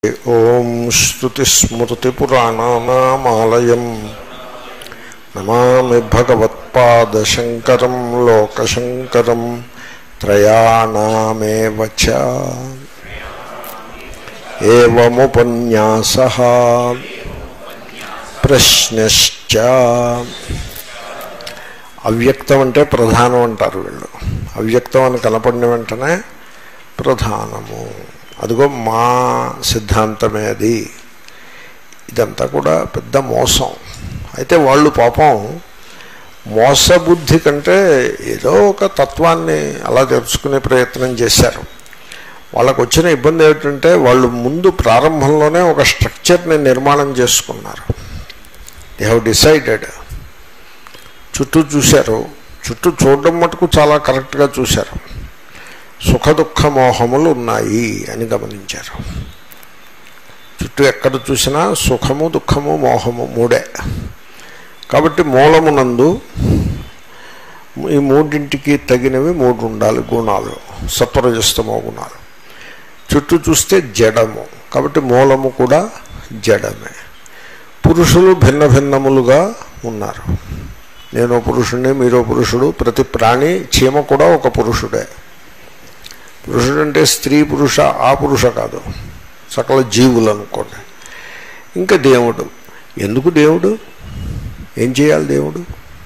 ఓం శ్రుతిస్మృతిపురాణానామాలయం నమామి భగవత్పాదశంకరం లోకశంకరం త్రయాణామేవ చ ఏవముపన్యాస ప్రశ్నశ్చ అవ్యక్తం అంటే ప్రధానం అంటారు వీళ్ళు అవ్యక్తం అని కనపడిన వెంటనే ప్రధానము అదిగో మా సిద్ధాంతమే అది ఇదంతా కూడా పెద్ద మోసం అయితే వాళ్ళు పాపం మోసబుద్ధి కంటే ఏదో ఒక తత్వాన్ని అలా తెలుసుకునే ప్రయత్నం చేశారు వాళ్ళకు వచ్చిన ఇబ్బంది ఏమిటంటే వాళ్ళు ముందు ప్రారంభంలోనే ఒక స్ట్రక్చర్ని నిర్మాణం చేసుకున్నారు దే హ్యావ్ డిసైడెడ్ చుట్టూ చూశారు చుట్టూ చూడడం మటుకు చాలా కరెక్ట్గా చూశారు సుఖ దుఃఖ మోహములు ఉన్నాయి అని గమనించారు చుట్టూ ఎక్కడ చూసినా సుఖము దుఃఖము మోహము మూడే కాబట్టి మూలమునందు ఈ మూడింటికి తగినవి మూడు ఉండాలి గుణాలు సత్వరజస్తమో గుణాలు చుట్టూ చూస్తే జడము కాబట్టి మూలము కూడా జడమే పురుషులు భిన్న భిన్నములుగా ఉన్నారు నేను పురుషుణ్ణి మీరో పురుషుడు ప్రతి ప్రాణి చీమ కూడా ఒక పురుషుడే పురుషుడు అంటే స్త్రీ పురుష ఆ పురుష కాదు సకల జీవులు అనుకోండి ఇంకా దేవుడు ఎందుకు దేవుడు ఏం చేయాలి దేవుడు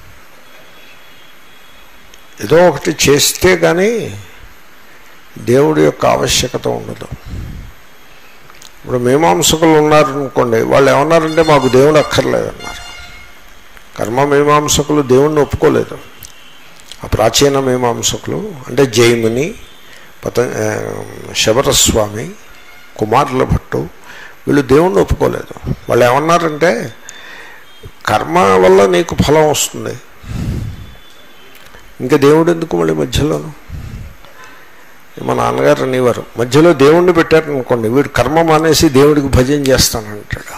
ఏదో ఒకటి చేస్తే కానీ దేవుడి యొక్క ఆవశ్యకత ఉండదు ఇప్పుడు మీమాంసకులు ఉన్నారనుకోండి వాళ్ళు ఏమన్నారంటే మాకు దేవుడు అక్కర్లేదన్నారు కర్మ మీమాంసకులు దేవుణ్ణి ఒప్పుకోలేదు ఆ ప్రాచీన మీమాంసకులు అంటే జైమిని పత శబరస్వామి కుమారుల భట్టు వీళ్ళు దేవుణ్ణి ఒప్పుకోలేదు వాళ్ళు ఏమన్నారంటే కర్మ వల్ల నీకు ఫలం వస్తుంది ఇంకా దేవుడు ఎందుకు మళ్ళీ మధ్యలోను మా నాన్నగారు అనేవారు మధ్యలో దేవుణ్ణి పెట్టారనుకోండి వీడు కర్మ మానేసి దేవుడికి భజన చేస్తానంటాడు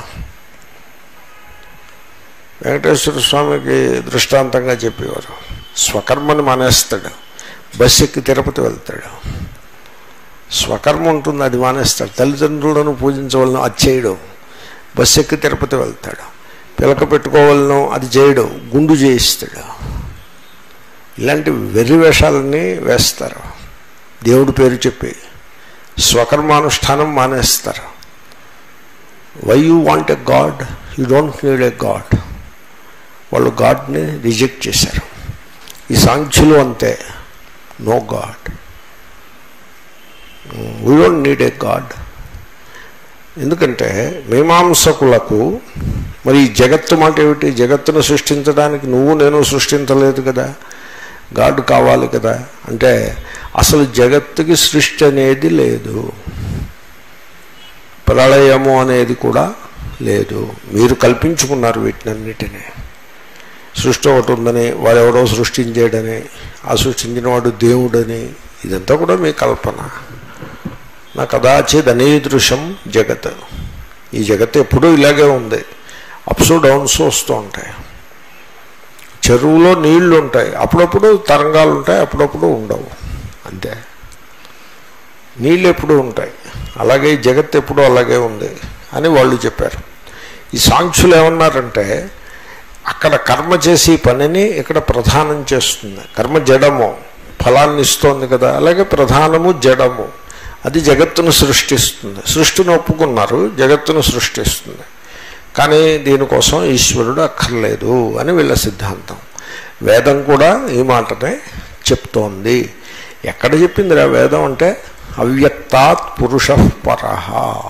వెంకటేశ్వర స్వామికి దృష్టాంతంగా చెప్పేవారు స్వకర్మని మానేస్తాడు బస్ ఎక్కి తిరుపతి వెళ్తాడు స్వకర్మ ఉంటుంది అది మానేస్తాడు తల్లిదండ్రులను పూజించవలను అది చేయడం బస్ ఎక్కి తిరుపతి వెళ్తాడు పిలక పెట్టుకోవాలను అది చేయడం గుండు చేయిస్తాడు ఇలాంటి వెర్రి వేషాలన్నీ వేస్తారు దేవుడి పేరు చెప్పి స్వకర్మానుష్ఠానం మానేస్తారు why you want a god you don't need a god వాళ్ళు గాడ్ని రిజెక్ట్ చేశారు ఈ సాంఖ్యులు అంతే no god we don't need a god ఎందుకంటే మీమాంసకులకు మరి ఈ జగత్తు మాట ఏమిటి జగత్తును సృష్టించడానికి నువ్వు నేను సృష్టించలేదు కదా గాడ్ కావాలి కదా అంటే అసలు జగత్తుకి సృష్టి అనేది లేదు ప్రళయము అనేది కూడా లేదు మీరు కల్పించుకున్నారు వీటినన్నిటినీ సృష్టి ఒకటి ఉందని వాడెవడో సృష్టించాడని ఆ సృష్టించిన వాడు దేవుడని ఇదంతా కూడా మీ కల్పన నా కదాచిత్ అనీదృశం జగత్ ఈ జగత్ ఎప్పుడూ ఇలాగే ఉంది అప్స్ డౌన్స్ వస్తూ ఉంటాయి చెరువులో నీళ్లు ఉంటాయి అప్పుడప్పుడు తరంగాలు ఉంటాయి అప్పుడప్పుడు ఉండవు అంతే నీళ్ళు ఎప్పుడూ ఉంటాయి అలాగే ఈ జగత్ ఎప్పుడూ అలాగే ఉంది అని వాళ్ళు చెప్పారు ఈ సాంఖ్యులు ఏమన్నారంటే అక్కడ కర్మ చేసి పనిని ఇక్కడ ప్రధానం చేస్తుంది కర్మ జడము ఫలాన్ని ఇస్తోంది కదా అలాగే ప్రధానము జడము అది జగత్తును సృష్టిస్తుంది సృష్టిని ఒప్పుకున్నారు జగత్తును సృష్టిస్తుంది కానీ దీనికోసం ఈశ్వరుడు అక్కర్లేదు అని వీళ్ళ సిద్ధాంతం వేదం కూడా ఈ మాటనే చెప్తోంది ఎక్కడ చెప్పిందిరా వేదం అంటే అవ్యక్తాత్ పురుష పరహ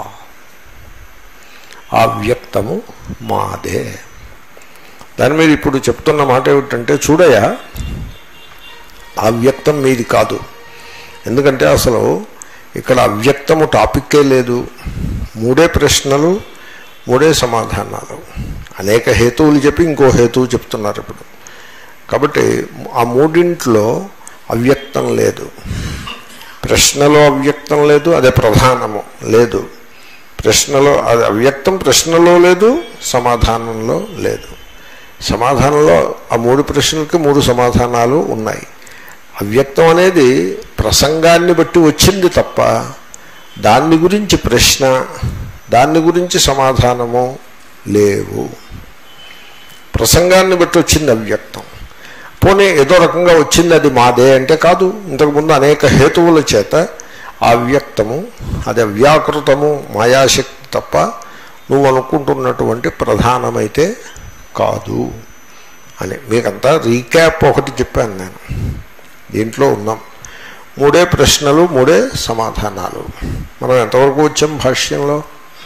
ఆ వ్యక్తము మాదే దాని మీద ఇప్పుడు చెప్తున్న మాట ఏమిటంటే చూడయా ఆ వ్యక్తం మీది కాదు ఎందుకంటే అసలు ఇక్కడ అవ్యక్తము టాపిక్కే లేదు మూడే ప్రశ్నలు మూడే సమాధానాలు అనేక హేతువులు చెప్పి ఇంకో హేతువు చెప్తున్నారు ఇప్పుడు కాబట్టి ఆ మూడింట్లో అవ్యక్తం లేదు ప్రశ్నలో అవ్యక్తం లేదు అదే ప్రధానము లేదు ప్రశ్నలో అది అవ్యక్తం ప్రశ్నలో లేదు సమాధానంలో లేదు సమాధానంలో ఆ మూడు ప్రశ్నలకి మూడు సమాధానాలు ఉన్నాయి అవ్యక్తం అనేది ప్రసంగాన్ని బట్టి వచ్చింది తప్ప దాన్ని గురించి ప్రశ్న దాని గురించి సమాధానము లేవు ప్రసంగాన్ని బట్టి వచ్చింది అవ్యక్తం పోనీ ఏదో రకంగా వచ్చింది అది మాదే అంటే కాదు ఇంతకుముందు అనేక హేతువుల చేత ఆ అవ్యక్తము అది అవ్యాకృతము మాయాశక్తి తప్ప నువ్వు అనుకుంటున్నటువంటి ప్రధానమైతే కాదు అని మీకంతా రీక్యాప్ ఒకటి చెప్పాను నేను దీంట్లో ఉన్నాం మూడే ప్రశ్నలు మూడే సమాధానాలు మనం ఎంతవరకు వచ్చాం భాష్యంలో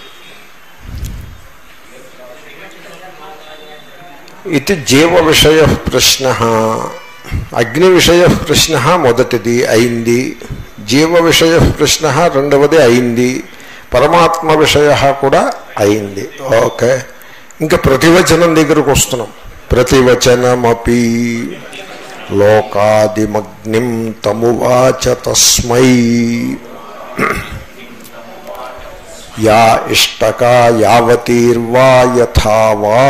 ఇది జీవ విషయ ప్రశ్న అగ్ని విషయ ప్రశ్న మొదటిది అయింది జీవ విషయ ప్రశ్న రెండవది అయింది పరమాత్మ విషయ కూడా అయింది ఓకే ఇంకా ప్రతివచనం దగ్గరకు వస్తున్నాం ప్రతివచనమపి లోకాదిమగ్నిం తమువాచ తస్మై యా ఇష్టకా యావతీర్వా యథావా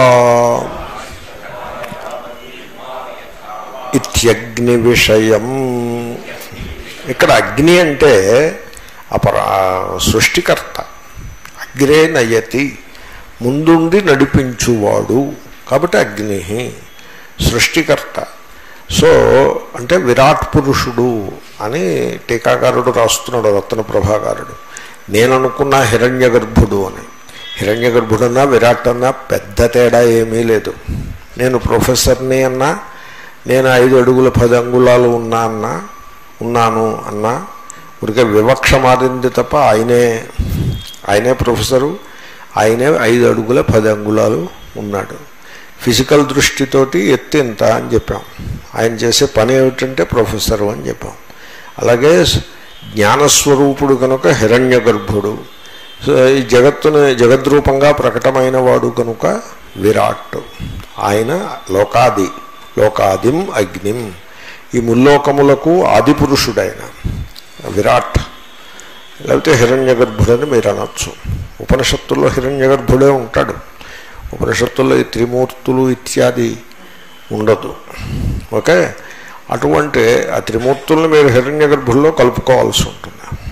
ఇత్యగ్ని విషయం ఇక్కడ అగ్ని అంటే అపరా సృష్టికర్త అగ్రే నయతి ముందుండి నడిపించువాడు కాబట్టి అగ్ని సృష్టికర్త సో అంటే విరాట్ పురుషుడు అని టీకాకారుడు రాస్తున్నాడు రత్న ప్రభాకారుడు నేను అనుకున్న హిరణ్య గర్భుడు అని హిరణ్య గర్భుడన్నా విరాట్ అన్నా పెద్ద తేడా ఏమీ లేదు నేను ప్రొఫెసర్ని అన్నా నేను ఐదు అడుగుల పది అంగుళాలు ఉన్నా అన్నా ఉన్నాను అన్నా ఊరికే వివక్ష మారింది తప్ప ఆయనే ఆయనే ప్రొఫెసరు ఆయనే ఐదు అడుగుల పది అంగుళాలు ఉన్నాడు ఫిజికల్ దృష్టితోటి ఎత్తు ఇంత అని చెప్పాం ఆయన చేసే పని ఏమిటంటే ప్రొఫెసరు అని చెప్పాం అలాగే జ్ఞానస్వరూపుడు కనుక హిరణ్య గర్భుడు సో ఈ జగత్తును జగద్రూపంగా ప్రకటమైన వాడు కనుక విరాట్ ఆయన లోకాది లోకాదిం అగ్నిం ఈ ముల్లోకములకు ఆదిపురుషుడైన విరాట్ లేకపోతే హిరణ్య గర్భుడని మీరు అనొచ్చు ఉపనిషత్తుల్లో హిరణ్య గర్భుడే ఉంటాడు ఉపనిషత్తుల్లో ఈ త్రిమూర్తులు ఇత్యాది ఉండదు ఓకే అటువంటి ఆ త్రిమూర్తులను మీరు హిరణ్య గర్భుల్లో కలుపుకోవాల్సి ఉంటుంది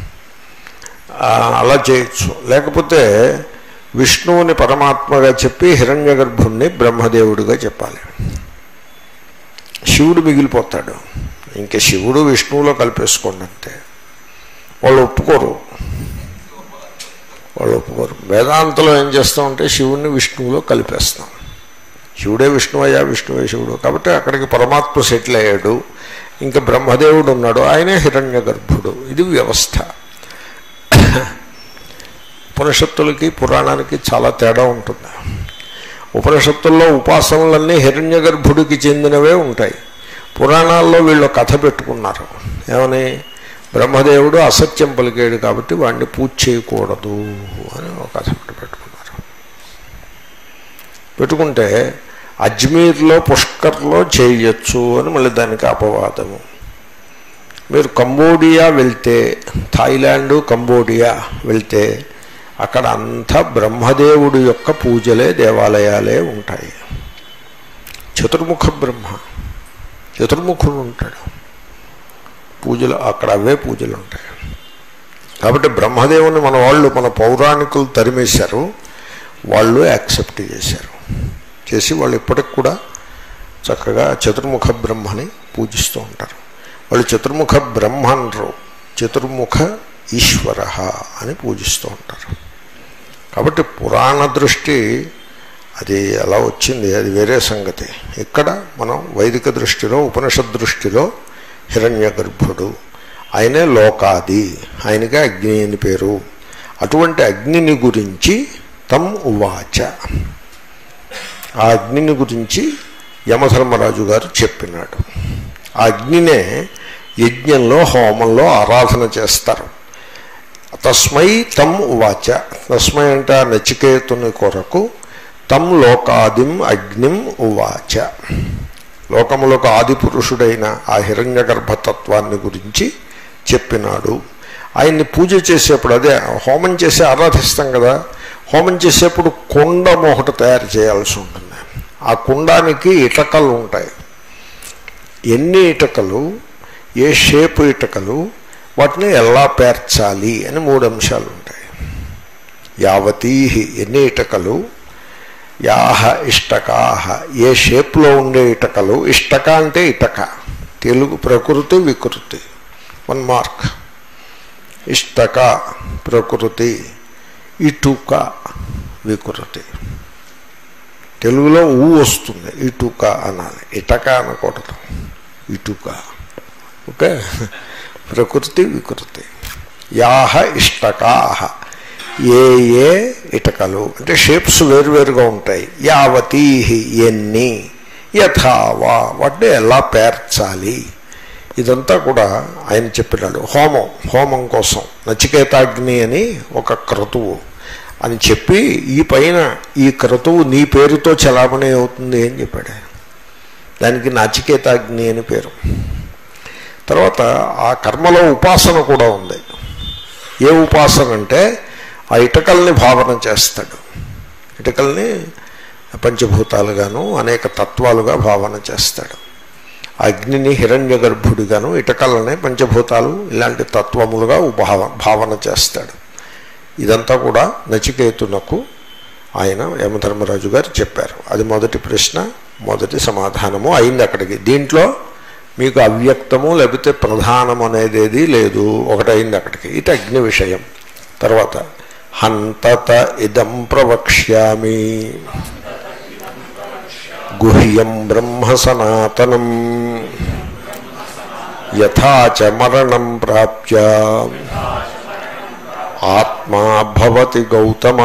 అలా చేయొచ్చు లేకపోతే విష్ణువుని పరమాత్మగా చెప్పి హిరణ్య గర్భుణ్ణి బ్రహ్మదేవుడిగా చెప్పాలి శివుడు మిగిలిపోతాడు ఇంకా శివుడు విష్ణువులో కలిపేసుకోండి అంతే వాళ్ళు ఒప్పుకోరు వాళ్ళు ఒప్పుకోరు వేదాంతలో ఏం చేస్తామంటే శివుణ్ణి విష్ణువులో కలిపేస్తాం శివుడే విష్ణువయ్యా విష్ణువే శివుడు కాబట్టి అక్కడికి పరమాత్మ సెటిల్ అయ్యాడు ఇంకా బ్రహ్మదేవుడు ఉన్నాడు ఆయనే హిరణ్య గర్భుడు ఇది వ్యవస్థ ఉపనిషత్తులకి పురాణానికి చాలా తేడా ఉంటుంది ఉపనిషత్తుల్లో ఉపాసనలన్నీ హిరణ్య గర్భుడికి చెందినవే ఉంటాయి పురాణాల్లో వీళ్ళు కథ పెట్టుకున్నారు ఏమని బ్రహ్మదేవుడు అసత్యం పలికాడు కాబట్టి వాడిని పూజ చేయకూడదు అని ఒక కథ పెట్టుకున్నారు పెట్టుకుంటే అజ్మీర్లో పుష్కర్లో చేయొచ్చు అని మళ్ళీ దానికి అపవాదము మీరు కంబోడియా వెళ్తే థాయిలాండు కంబోడియా వెళ్తే అక్కడ అంతా బ్రహ్మదేవుడి యొక్క పూజలే దేవాలయాలే ఉంటాయి చతుర్ముఖ బ్రహ్మ చతుర్ముఖుడు ఉంటాడు పూజలు అక్కడ అవే పూజలు ఉంటాయి కాబట్టి బ్రహ్మదేవుని మన వాళ్ళు మన పౌరాణికులు తరిమేశారు వాళ్ళు యాక్సెప్ట్ చేశారు చేసి వాళ్ళు ఇప్పటికి కూడా చక్కగా చతుర్ముఖ బ్రహ్మని పూజిస్తూ ఉంటారు వాళ్ళు చతుర్ముఖ బ్రహ్మ అనరు చతుర్ముఖ ఈశ్వర అని పూజిస్తూ ఉంటారు కాబట్టి పురాణ దృష్టి అది అలా వచ్చింది అది వేరే సంగతి ఇక్కడ మనం వైదిక దృష్టిలో ఉపనిషద్ దృష్టిలో హిరణ్య గర్భుడు ఆయనే లోకాది ఆయనకే అగ్ని అని పేరు అటువంటి అగ్నిని గురించి తమ్ ఉవాచ ఆ అగ్నిని గురించి యమధర్మరాజు గారు చెప్పినాడు ఆ అగ్నినే యజ్ఞంలో హోమంలో ఆరాధన చేస్తారు తస్మై తమ్ ఉవాచ తస్మై అంటే ఆ నచికేతుని కొరకు తమ్ లోకాదిం అగ్నిం ఉవాచ లోకములకు ఆదిపురుషుడైన ఆ హిరణ్య గర్భతత్వాన్ని గురించి చెప్పినాడు ఆయన్ని పూజ చేసేప్పుడు అదే హోమం చేసి ఆరాధిస్తాం కదా హోమం చేసేప్పుడు కుండం ఒకటి తయారు చేయాల్సి ఉంటుంది ఆ కుండానికి ఇటకలు ఉంటాయి ఎన్ని ఇటకలు ఏ షేపు ఇటకలు వాటిని ఎలా పేర్చాలి అని మూడు అంశాలు ఉంటాయి యావతీ ఎన్ని ఇటకలు యాహ ఇష్టకాహ ఏ షేప్లో ఉండే ఇటకలు ఇష్టక అంటే ఇటక తెలుగు ప్రకృతి వికృతి వన్ మార్క్ ఇష్టక ప్రకృతి ఇటుక వికృతి తెలుగులో ఊ వస్తుంది ఇటుక అనాలి ఇటక అనకూడదు ఇటుక ఓకే ప్రకృతి వికృతి యాహ ఇష్టకాహ ఏ ఏ ఇటకలు అంటే షేప్స్ వేరువేరుగా ఉంటాయి యావతీ ఎన్ని యథావా వాటిని ఎలా పేర్చాలి ఇదంతా కూడా ఆయన చెప్పినాడు హోమం హోమం కోసం నచికేతాగ్ని అని ఒక క్రతువు అని చెప్పి ఈ పైన ఈ క్రతువు నీ పేరుతో చలామణి అవుతుంది అని చెప్పాడు ఆయన. దానికి నచికేతాగ్ని అని పేరు తర్వాత ఆ కర్మలో ఉపాసన కూడా ఉంది ఏ ఉపాసన అంటే ఆ ఇటకల్ని భావన చేస్తాడు ఇటకల్ని పంచభూతాలుగాను అనేక తత్వాలుగా భావన చేస్తాడు అగ్నిని హిరణ్య గర్భుడిగాను ఇటకలనే పంచభూతాలు ఇలాంటి తత్వములుగా భావ భావన చేస్తాడు ఇదంతా కూడా నచికేతునకు ఆయన యమధర్మరాజు గారు చెప్పారు అది మొదటి ప్రశ్న మొదటి సమాధానము అయింది అక్కడికి దీంట్లో మీకు అవ్యక్తము లేకపోతే ప్రధానం అనేది ఏదీ లేదు ఒకటైంది అక్కడికి ఇది అగ్ని విషయం తర్వాత హంతత ఇదం ప్రవక్ష్యామి గుహ్యం బ్రహ్మ సనాతనం యథాచ మరణం ప్రాప్య ఆత్మా భవతి గౌతమ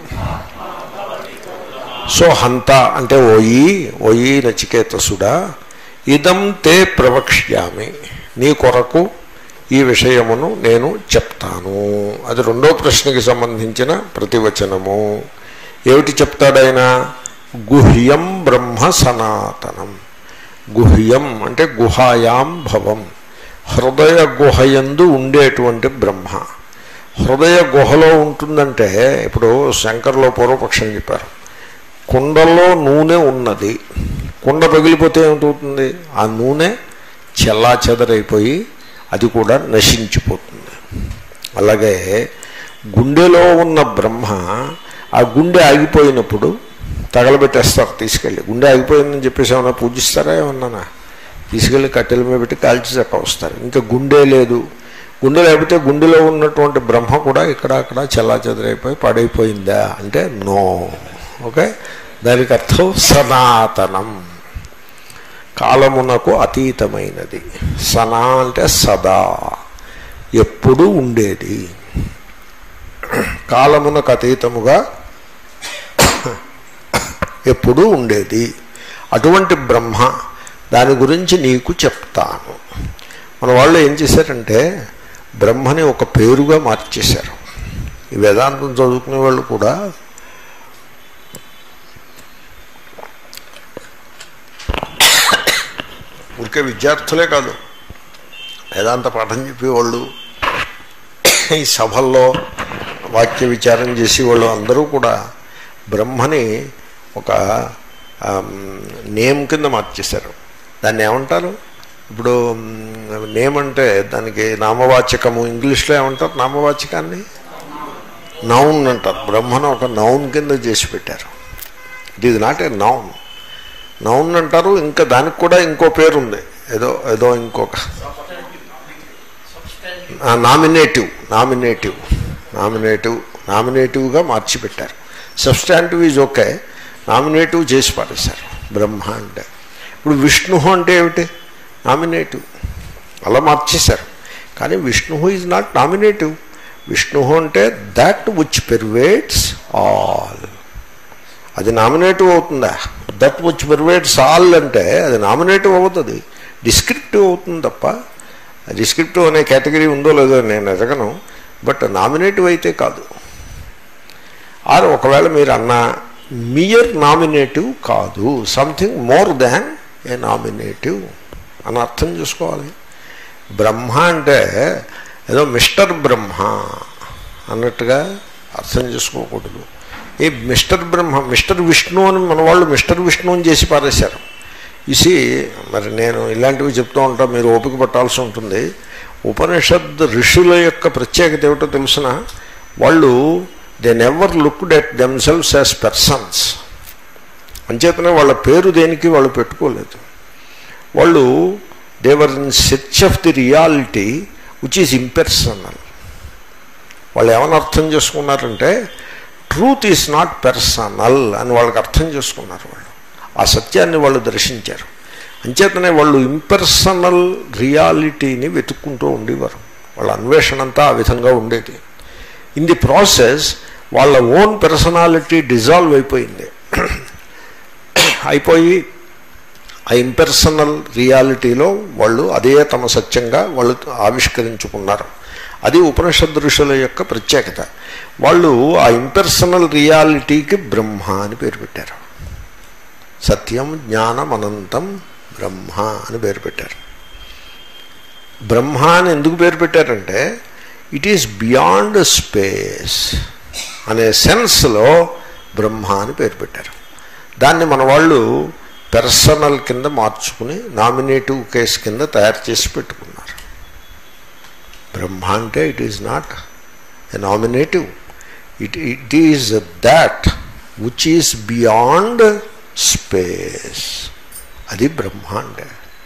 సో హంత అంటే ఓయి ఓయి నచికేతసుడా ఇదం తే ప్రవక్ష్యామి నీ కొరకు ఈ విషయమును నేను చెప్తాను అది రెండో ప్రశ్నకి సంబంధించిన ప్రతివచనము ఏమిటి చెప్తాడైనా గుహ్యం బ్రహ్మ సనాతనం గుహ్యం అంటే గుహాయాం భవం హృదయ గుహయందు ఉండేటువంటి బ్రహ్మ హృదయ గుహలో ఉంటుందంటే ఇప్పుడు శంకర్లో పూర్వపక్షం చెప్పారు కుండలో నూనె ఉన్నది కుండ పగిలిపోతే ఏమిటవుతుంది ఆ నూనె చెల్లా చెదరైపోయి అది కూడా నశించిపోతుంది అలాగే గుండెలో ఉన్న బ్రహ్మ ఆ గుండె ఆగిపోయినప్పుడు తగలబెట్టేస్తారు తీసుకెళ్ళి గుండె ఆగిపోయిందని చెప్పేసి ఏమన్నా పూజిస్తారా ఏమన్నా తీసుకెళ్ళి కట్టెల మీద పెట్టి కాల్చి చక్క వస్తారు ఇంకా గుండె లేదు గుండె లేకపోతే గుండెలో ఉన్నటువంటి బ్రహ్మ కూడా ఇక్కడ అక్కడ చల్లా చెదరైపోయి పాడైపోయిందా అంటే నో ఓకే దానికి అర్థం సనాతనం కాలమునకు అతీతమైనది సనా అంటే సదా ఎప్పుడు ఉండేది కాలమునకు అతీతముగా ఎప్పుడూ ఉండేది అటువంటి బ్రహ్మ దాని గురించి నీకు చెప్తాను మన వాళ్ళు ఏం చేశారంటే బ్రహ్మని ఒక పేరుగా మార్చేశారు ఈ వేదాంతం చదువుకునే వాళ్ళు కూడా ఊరికే విద్యార్థులే కాదు వేదాంత పాఠం చెప్పేవాళ్ళు ఈ సభల్లో వాక్య విచారం చేసేవాళ్ళు అందరూ కూడా బ్రహ్మని ఒక నేమ్ కింద మార్చేశారు దాన్ని ఏమంటారు ఇప్పుడు నేమ్ అంటే దానికి నామవాచకము ఇంగ్లీష్లో ఏమంటారు నామవాచకాన్ని నౌన్ అంటారు బ్రహ్మను ఒక నౌన్ కింద చేసి పెట్టారు it is not a noun noun అంటారు ఇంకా దానికి కూడా ఇంకో పేరు ఉంది ఏదో ఏదో ఇంకొక నామినేటివ్ నామినేటివ్ నామినేటివ్ నామినేటివ్గా మార్చిపెట్టారు సబ్స్టాంటివ్ ఈజ్ ఓకే నామినేటివ్ చేసి పారేశారు బ్రహ్మ అంటే ఇప్పుడు విష్ణు అంటే ఏమిటి నామినేటివ్ అలా మార్చేశారు కానీ Vishnu is not nominative Vishnu అంటే దట్ విచ్ పెర్వేట్స్ ఆల్ అది నామినేటివ్ అవుతుందా దట్ విచ్ పెర్వేట్స్ ఆల్ అంటే అది నామినేటివ్ అవుతుంది డిస్క్రిప్టివ్ అవుతుంది తప్ప డిస్క్రిప్టివ్ అనే కేటగిరీ ఉందో లేదో నేను ఎదగను బట్ నామినేటివ్ అయితే కాదు ఆర్ ఒకవేళ మీరు అన్న మియర్ నామినేటివ్ కాదు something more than a nominative అని అర్థం చేసుకోవాలి బ్రహ్మ అంటే ఏదో మిస్టర్ బ్రహ్మ అన్నట్టుగా అర్థం చేసుకోకూడదు ఈ మిస్టర్ బ్రహ్మ మిస్టర్ విష్ణు అని మన వాళ్ళు మిస్టర్ విష్ణు అని చేసి పారేశారు ఇసి మరి నేను ఇలాంటివి చెప్తూ ఉంటా మీరు ఓపిక పట్టాల్సి ఉంటుంది ఉపనిషద్ ఋషుల యొక్క ప్రత్యేకత ఏమిటో తెలిసిన వాళ్ళు they never looked at themselves as persons అంచేతనే వాళ్ళ పేరు దేనికి వాళ్ళు పెట్టుకోలేదు వాళ్ళు they were in search of the reality which is impersonal వాళ్ళు ఏమని అర్థం చేసుకున్నారంటే ట్రూత్ ఈజ్ నాట్ పర్సనల్ అని వాళ్ళకి అర్థం చేసుకున్నారు వాళ్ళు ఆ సత్యాన్ని వాళ్ళు దర్శించారు అంచేతనే వాళ్ళు ఇంపర్సనల్ రియాలిటీని వెతుక్కుంటూ ఉండేవారు వాళ్ళ అన్వేషణ అంతా ఆ విధంగా ఉండేది ఇన్ ది ప్రాసెస్ వాళ్ళ ఓన్ పర్సనాలిటీ డిజాల్వ్ అయిపోయింది అయిపోయి ఆ ఇంపర్సనల్ రియాలిటీలో వాళ్ళు అదే తమ సత్యంగా వాళ్ళు ఆవిష్కరించుకున్నారు అది ఉపనిషద్ ఋషుల యొక్క ప్రత్యేకత వాళ్ళు ఆ ఇంపర్సనల్ రియాలిటీకి బ్రహ్మ అని పేరు పెట్టారు సత్యం జ్ఞానం అనంతం బ్రహ్మ అని పేరు పెట్టారు బ్రహ్మ అని ఎందుకు పేరు పెట్టారంటే ఇట్ ఈస్ బియాండ్ స్పేస్ అనే సెన్స్లో బ్రహ్మ అని పేరు పెట్టారు దాన్ని మన వాళ్ళు పర్సనల్ కింద మార్చుకుని నామినేటివ్ కేస్ కింద తయారు చేసి పెట్టుకున్నారు బ్రహ్మ అంటే it is not a nominative it it is that which is beyond space అది బ్రహ్మ అంటే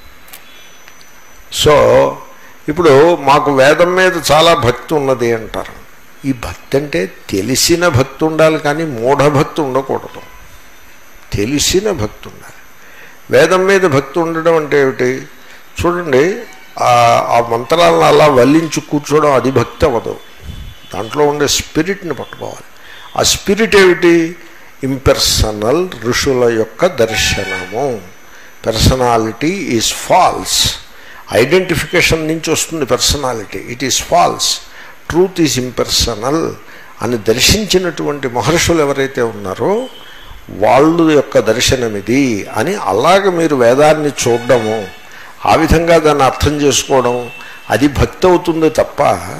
సో ఇప్పుడు మాకు వేదం మీద చాలా భక్తి ఉన్నది అంటారు ఈ భక్తి అంటే తెలిసిన భక్తి ఉండాలి కానీ మూఢభక్తి ఉండకూడదు తెలిసిన భక్తి ఉండాలి వేదం మీద భక్తి ఉండడం అంటే ఏమిటి చూడండి ఆ మంత్రాలను అలా వల్లించి కూర్చోవడం అది భక్తి అవ్వదు దాంట్లో ఉండే స్పిరిట్ని పట్టుకోవాలి ఆ స్పిరిట్ ఏమిటి ఇంపెర్సనల్ ఋషుల యొక్క దర్శనము పర్సనాలిటీ ఈజ్ ఫాల్స్ ఐడెంటిఫికేషన్ నుంచి వస్తుంది personality it is false truth is impersonal అని దర్శించినటువంటి మహర్షులు ఎవరైతే ఉన్నారో వాళ్ళు యొక్క దర్శనం ఇది అని అలాగ మీరు వేదాన్ని చూడడము ఆ విధంగా దాన్ని అర్థం చేసుకోవడం అది భక్తి అవుతుంది తప్ప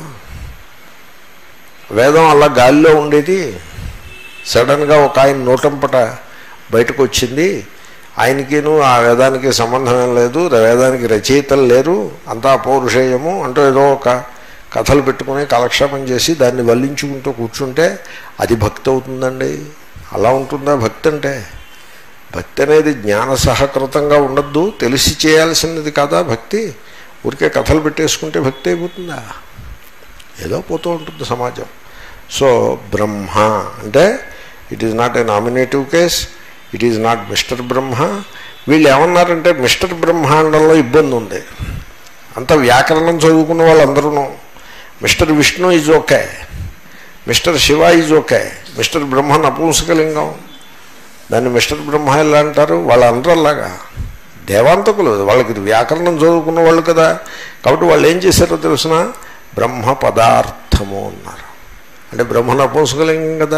వేదం అలా గాలిలో ఉండేది సడన్గా ఒక ఆయన నోటంపట బయటకు వచ్చింది ఆయనకిను ఆ వేదానికి సంబంధం ఏం లేదు వేదానికి రచయితలు లేరు అంతా పౌరుషేయము అంటూ ఏదో ఒక కథలు పెట్టుకుని కాలక్షేపం చేసి దాన్ని వల్లించుకుంటూ కూర్చుంటే అది భక్తి అవుతుందండి అలా ఉంటుందా భక్తి అంటే భక్తి అనేది జ్ఞాన సహకృతంగా ఉండద్దు తెలిసి చేయాల్సినది కాదా భక్తి ఊరికే కథలు పెట్టేసుకుంటే భక్తి అయిపోతుందా ఏదో పోతూ ఉంటుంది సమాజం సో బ్రహ్మ అంటే it is not a nominative case it is not mister Brahma వీళ్ళు ఏమన్నారంటే మిస్టర్ బ్రహ్మాండంలో ఇబ్బంది ఉంది అంత వ్యాకరణం చదువుకున్న వాళ్ళందరూ mister Vishnu is okay mister Shiva is okay mister Brahma నపుంసకలింగం దాన్ని మిస్టర్ బ్రహ్మ ఎలా అంటారు వాళ్ళందరూ అలాగా దేవాంతకులు వాళ్ళకి వ్యాకరణం చదువుకున్న వాళ్ళు కదా కాబట్టి వాళ్ళు ఏం చేశారో తెలిసిన బ్రహ్మ పదార్థము అన్నారు అంటే బ్రహ్మ నపుంసకలింగం కదా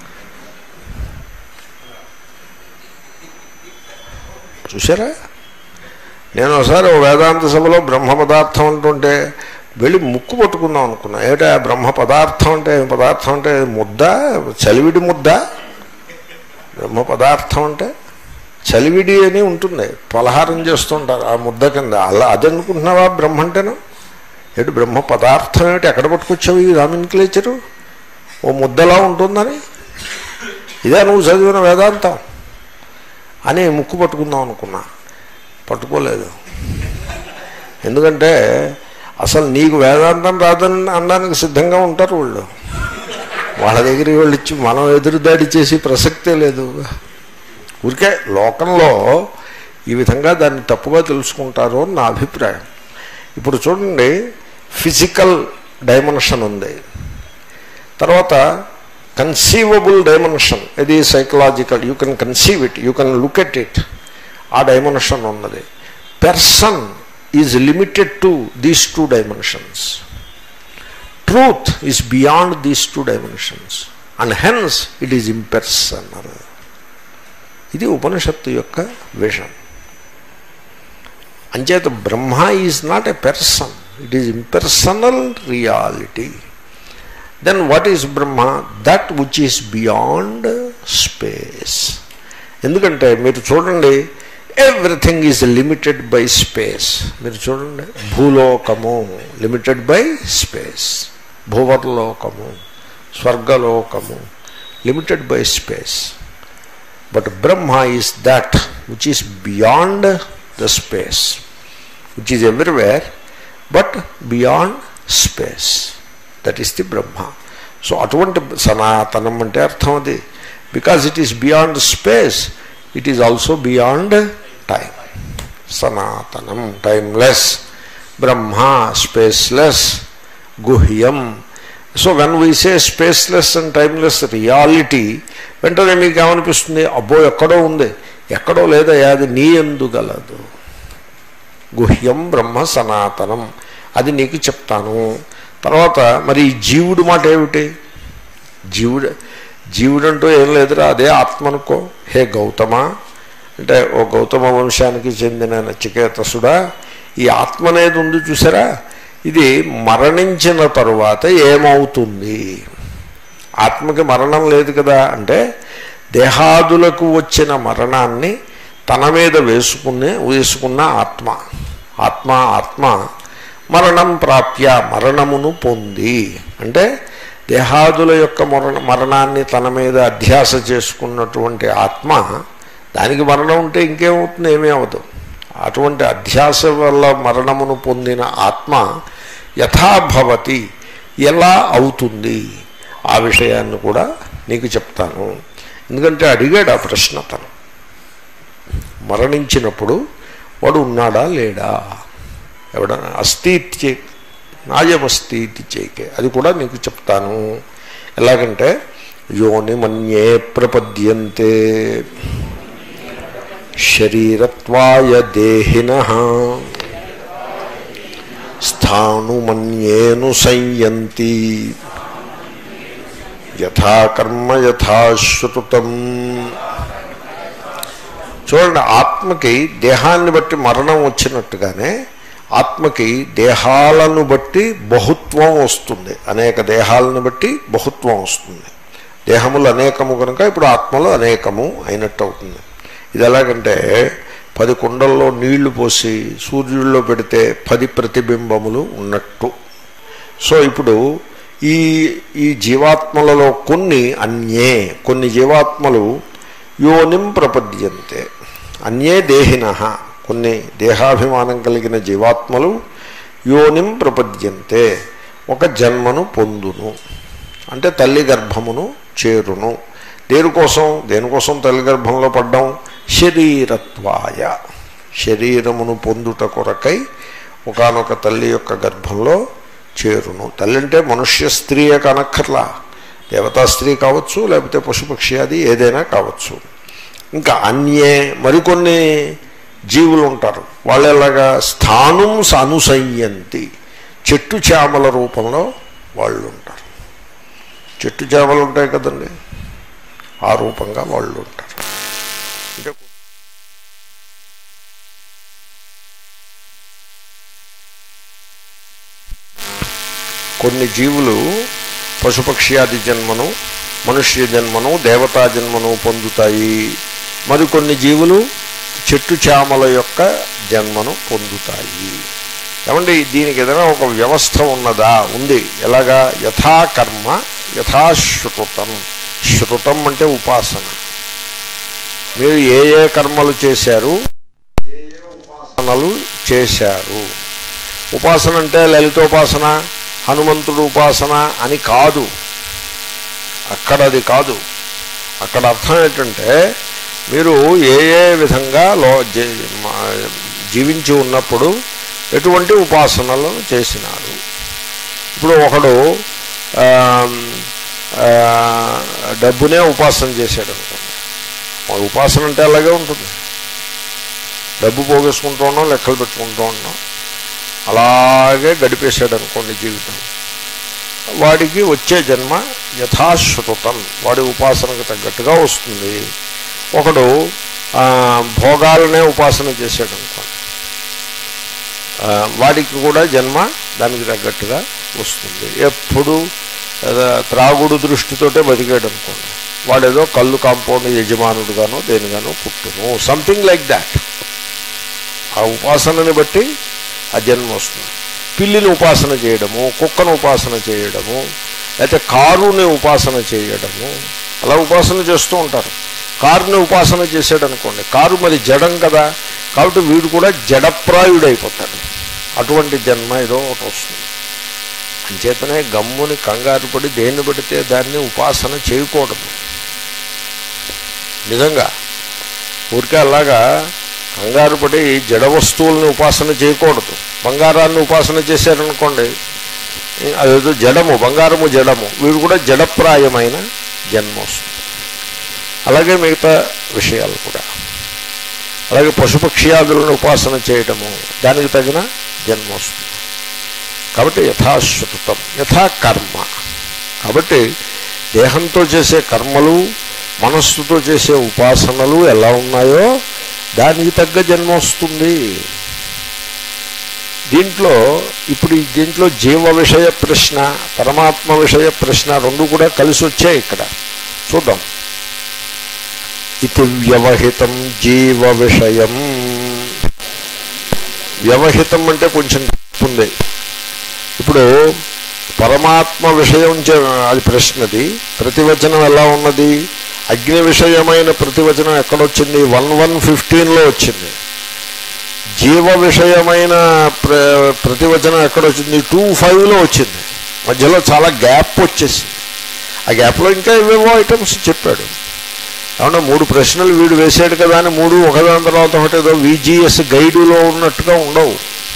చూసారా నేను ఒకసారి ఓ వేదాంత సభలో బ్రహ్మ పదార్థం అంటుంటే వెళ్ళి ముక్కు పట్టుకుందాం అనుకున్నా ఏటా బ్రహ్మ పదార్థం అంటే పదార్థం అంటే ముద్ద చలివిడి ముద్ద బ్రహ్మ పదార్థం అంటే చలివిడి అని ఉంటుంది పలహారం చేస్తుంటారు ఆ ముద్ద కింద అలా అది అనుకుంటున్నావా బ్రహ్మ అంటేను ఏటు బ్రహ్మ పదార్థం ఏమిటి ఎక్కడ పట్టుకొచ్చావు ఈ రామిన్క్లేచరు ఓ ముద్దలా ఉంటుందని ఇదే నువ్వు చదివిన వేదాంతం అని ముక్కు పట్టుకుందాం అనుకున్నా పట్టుకోలేదు ఎందుకంటే అసలు నీకు వేదాంతం రాదని అనడానికి సిద్ధంగా ఉంటారు వాళ్ళు వాళ్ళ దగ్గరికి వాళ్ళు ఇచ్చి మనం ఎదురుదాడి చేసి ప్రసక్తే లేదు ఊరికే లోకంలో ఈ విధంగా దాన్ని తప్పుగా తెలుసుకుంటారు అని నా అభిప్రాయం ఇప్పుడు చూడండి ఫిజికల్ డైమెన్షన్ ఉంది తర్వాత కన్సీవబుల్ డైమెన్షన్ ఇది psychological you can conceive it you can look at it ఆ డైమెన్షన్ ఉన్నది person is limited to these two dimensions truth is beyond these two dimensions and hence it is impersonal ఇది ఉపనిషత్తు యొక్క vision అంచేత Brahma is not a person it is impersonal reality then what is Brahma that which is beyond space ఎందుకంటే మీరు చూడండి everything is limited by space మీరు చూడండి భూలోకము limited by space భూవర్లోకము స్వర్గలోకము limited by space but Brahma is that which is beyond the space which is everywhere but beyond space that is the Brahma so అటువంటి సనాతనం అంటే అర్థం అది because it is beyond space it is also beyond time సనాతనం timeless Brahma spaceless గుహ్యం so when we say spaceless and timeless reality వెంటనే మీకు ఏమనిపిస్తుంది అబ్బో ఎక్కడో ఉంది ఎక్కడో లేదా అది నీ ఎందుగలదు గుహ్యం బ్రహ్మ సనాతనం అది నీకు చెప్తాను తర్వాత మరి ఈ జీవుడు మాట ఏమిటి జీవుడు జీవుడంటూ ఏం లేదురా అదే ఆత్మ అనుకో హే గౌతమ అంటే ఓ గౌతమ వంశానికి చెందిన నచికేతసుడా ఈ ఆత్మ అనేది ఉంది చూసారా ఇది మరణించిన తరువాత ఏమవుతుంది ఆత్మకి మరణం లేదు కదా అంటే దేహాదులకు వచ్చిన మరణాన్ని తన మీద వేసుకునే వేసుకున్న ఆత్మ ఆత్మ ఆత్మ మరణం ప్రాప్య మరణమును పొంది అంటే దేహాదుల యొక్క మరణ మరణాన్ని తన మీద అధ్యాస చేసుకున్నటువంటి ఆత్మ దానికి మరణం ఉంటే ఇంకేమవుతుంది ఏమీ అవ్వదు అటువంటి అధ్యాస వల్ల మరణమును పొందిన ఆత్మ యథాభవతి ఎలా అవుతుంది ఆ విషయాన్ని కూడా నీకు చెప్తాను ఎందుకంటే అడిగాడు ఆ ప్రశ్న తను మరణించినప్పుడు వాడు ఉన్నాడా లేడా ఎవడన్నా అస్థితి నాయమస్థితి చేకే అది కూడా నీకు చెప్తాను ఎలాగంటే యోని మన్యే ప్రపద్యంతే శరీరత్వాయ దేహిన స్థాణుమన్యేను సంయంతి యథాకర్మ యథాశ్రుతం చూడండి ఆత్మకి దేహాన్ని బట్టి మరణం వచ్చినట్టుగానే ఆత్మకి దేహాలను బట్టి బహుత్వం వస్తుంది అనేక దేహాలను బట్టి బహుత్వం వస్తుంది దేహములు అనేకము కనుక ఇప్పుడు ఆత్మలు అనేకము అయినట్టు అవుతుంది ఇది ఎలాగంటే పది కుండల్లో నీళ్లు పోసి సూర్యుడిలో పెడితే పది ప్రతిబింబములు ఉన్నట్టు సో ఇప్పుడు ఈ ఈ జీవాత్మలలో కొన్ని అన్యే కొన్ని జీవాత్మలు యోనిం ప్రపద్యంతే అన్యే దేహిన కొన్ని దేహాభిమానం కలిగిన జీవాత్మలు యోనిం ప్రపద్యంతే ఒక జన్మను పొందును అంటే తల్లి గర్భమును చేరును దేనికోసం దేనికోసం తల్లి గర్భంలో పడ్డాం శరీరత్వాయ శరీరమును పొందుట కొరకై ఒకనొక తల్లి యొక్క గర్భంలో చేరును తల్లి అంటే మనుష్య స్త్రీయే కనక్కర్లా దేవతా స్త్రీ కావచ్చు లేకపోతే పశుపక్షి అది ఏదైనా కావచ్చు ఇంకా అన్యే మరికొన్ని జీవులు ఉంటారు వాళ్ళు ఎలాగా స్థానం అనుసయ్యంతి చెట్టు చేమల రూపంలో వాళ్ళు ఉంటారు చెట్టు చేమలు ఉంటాయి కదండి ఆ రూపంగా వాళ్ళు ఉంటారు అంటే కొన్ని జీవులు పశుపక్ష్యాది జన్మను మనుష్య జన్మను దేవతా జన్మను పొందుతాయి మరికొన్ని జీవులు చెట్టు చామల యొక్క జన్మను పొందుతాయి ఏమండి దీనికి ఏదైనా ఒక వ్యవస్థ ఉన్నదా ఉంది ఎలాగా యథాకర్మ యథాశ్రుతం శృతం అంటే ఉపాసన మీరు ఏ ఏ కర్మలు చేశారు ఏ ఏ ఉపాసనలు చేశారు ఉపాసన అంటే లలితోపాసన హనుమంతుడు ఉపాసన అని కాదు అక్కడ అది కాదు అక్కడ అర్థం ఏంటంటే మీరు ఏ ఏ విధంగా లో జీ- మా- జీవించి ఉన్నప్పుడు ఎటువంటి ఉపాసనలను చేసినారు ఇప్పుడు ఒకడు ఆ, ఆ, డబ్బునే ఉపాసన చేశాడు అనుకోండి మన ఉపాసన అంటే అలాగే ఉంటుంది డబ్బు పోగేసుకుంటూ ఉన్నాం లెక్కలు పెట్టుకుంటూ ఉన్నాం అలాగే గడిపేశాడు అనుకోండి జీవితం వాడికి వచ్చే జన్మ యథాశ్రుతం వాడి ఉపాసనకు తగ్గట్టుగా వస్తుంది ఒకడు ఆ, భోగాలనే ఉపాసన చేశాడు అనుకోండి ఆ, వాడికి కూడా జన్మ దానికి తగ్గట్టుగా వస్తుంది ఎప్పుడు ఆ, త్రాగుడు దృష్టితోటే బతికాడు అనుకోండి వాడేదో కళ్ళు కాంపౌండ్ యజమానుడుగానో దేనిగానో పుట్టును సంథింగ్ లైక్ దాట్ ఆ ఉపాసనని బట్టి ఆ జన్మ వస్తుంది పిల్లిని ఉపాసన చేయడము కుక్కను ఉపాసన చేయడము లేకపోతే కారుని ఉపాసన చేయడము అలా ఉపాసన చేస్తూ ఉంటారు కారుని ఉపాసన చేసాడు అనుకోండి కారు మరి జడం కదా కాబట్టి వీడు కూడా జడప్రాయుడైపోతాడు అటువంటి జన్మ ఏదో ఒకటి వస్తుంది అంచేతనే గమ్ముని కంగారు పడి దేన్ని పడితే దాన్ని ఉపాసన చేయకూడదు నిజంగా ఊరికే అలాగా కంగారు పడి జడ వస్తువుల్ని ఉపాసన చేయకూడదు బంగారాన్ని ఉపాసన చేశారనుకోండి అదేదో జడము బంగారము జడము వీడు కూడా జడప్రాయమైన జన్మ వస్తుంది అలాగే మిగతా విషయాలు కూడా అలాగే పశుపక్ష్యాదులను ఉపాసన చేయటము దానికి తగిన జన్మ వస్తుంది కాబట్టి యథాశ్రుతం యథా కర్మ కాబట్టి దేహంతో చేసే కర్మలు మనస్సుతో చేసే ఉపాసనలు ఎలా ఉన్నాయో దానికి తగ్గ జన్మ వస్తుంది దీంట్లో ఇప్పుడు ఈ దీంట్లో జీవ విషయ ప్రశ్న పరమాత్మ విషయ ప్రశ్న రెండు కూడా కలిసి వచ్చాయి ఇక్కడ చూద్దాం ఇది వ్యవహితం జీవ విషయం వ్యవహితం అంటే కొంచెం ఉంది ఇప్పుడు పరమాత్మ విషయం చే- అది ప్రశ్నది ప్రతివచనం ఎలా ఉన్నది అగ్ని విషయమైన ప్రతివచనం ఎక్కడొచ్చింది వన్ వన్ ఫిఫ్టీన్లో వచ్చింది జీవ విషయమైన ప్ర ప్రతివచనం ఎక్కడొచ్చింది టూ ఫైవ్లో వచ్చింది మధ్యలో చాలా గ్యాప్ వచ్చేసింది ఆ గ్యాప్లో ఇంకా ఏవేవో ఐటమ్స్ చెప్పాడు ఏమన్నా మూడు ప్రశ్నలు వీడు వేసాడు కదా అని మూడు ఒకదాని తర్వాత ఒకటి ఏదో విజిఎస్ గైడులో ఉన్నట్టుగా ఉండవు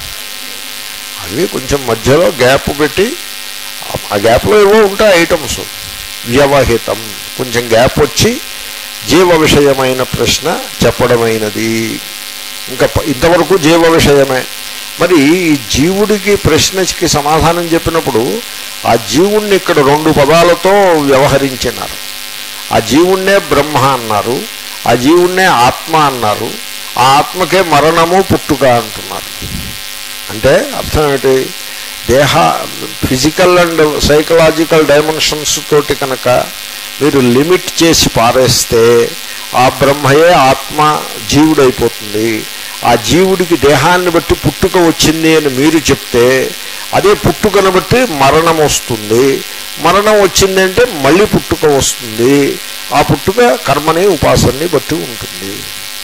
అవి కొంచెం మధ్యలో గ్యాప్ పెట్టి ఆ గ్యాప్లో ఏవో ఉంటాయి ఐటమ్స్ వ్యవహితం కొంచెం గ్యాప్ వచ్చి జీవ విషయమైన ప్రశ్న చెప్పడమైనది ఇంకా ప- ఇంతవరకు జీవ విషయమే మరి ఈ జీవుడికి ప్రశ్నకి సమాధానం చెప్పినప్పుడు ఆ జీవుణ్ణి ఇక్కడ రెండు పదాలతో వ్యవహరించినారు ఆ జీవుణ్ణే బ్రహ్మ అన్నారు ఆ జీవుణ్ణే ఆత్మ అన్నారు ఆ ఆత్మకే మరణము పుట్టుక అంటున్నారు అంటే అర్థం ఏంటి దేహ ఫిజికల్ అండ్ సైకలాజికల్ డైమెన్షన్స్ తోటి కనుక మీరు లిమిట్ చేసి పారేస్తే ఆ బ్రహ్మయే ఆత్మ జీవుడైపోతుంది ఆ జీవుడికి దేహాన్ని బట్టి పుట్టుక వచ్చింది అని మీరు చెప్తే అదే పుట్టుకను బట్టి మరణం వస్తుంది మరణం వచ్చిందంటే మళ్ళీ పుట్టుక వస్తుంది ఆ పుట్టుక కర్మని ఉపాసనని బట్టి ఉంటుంది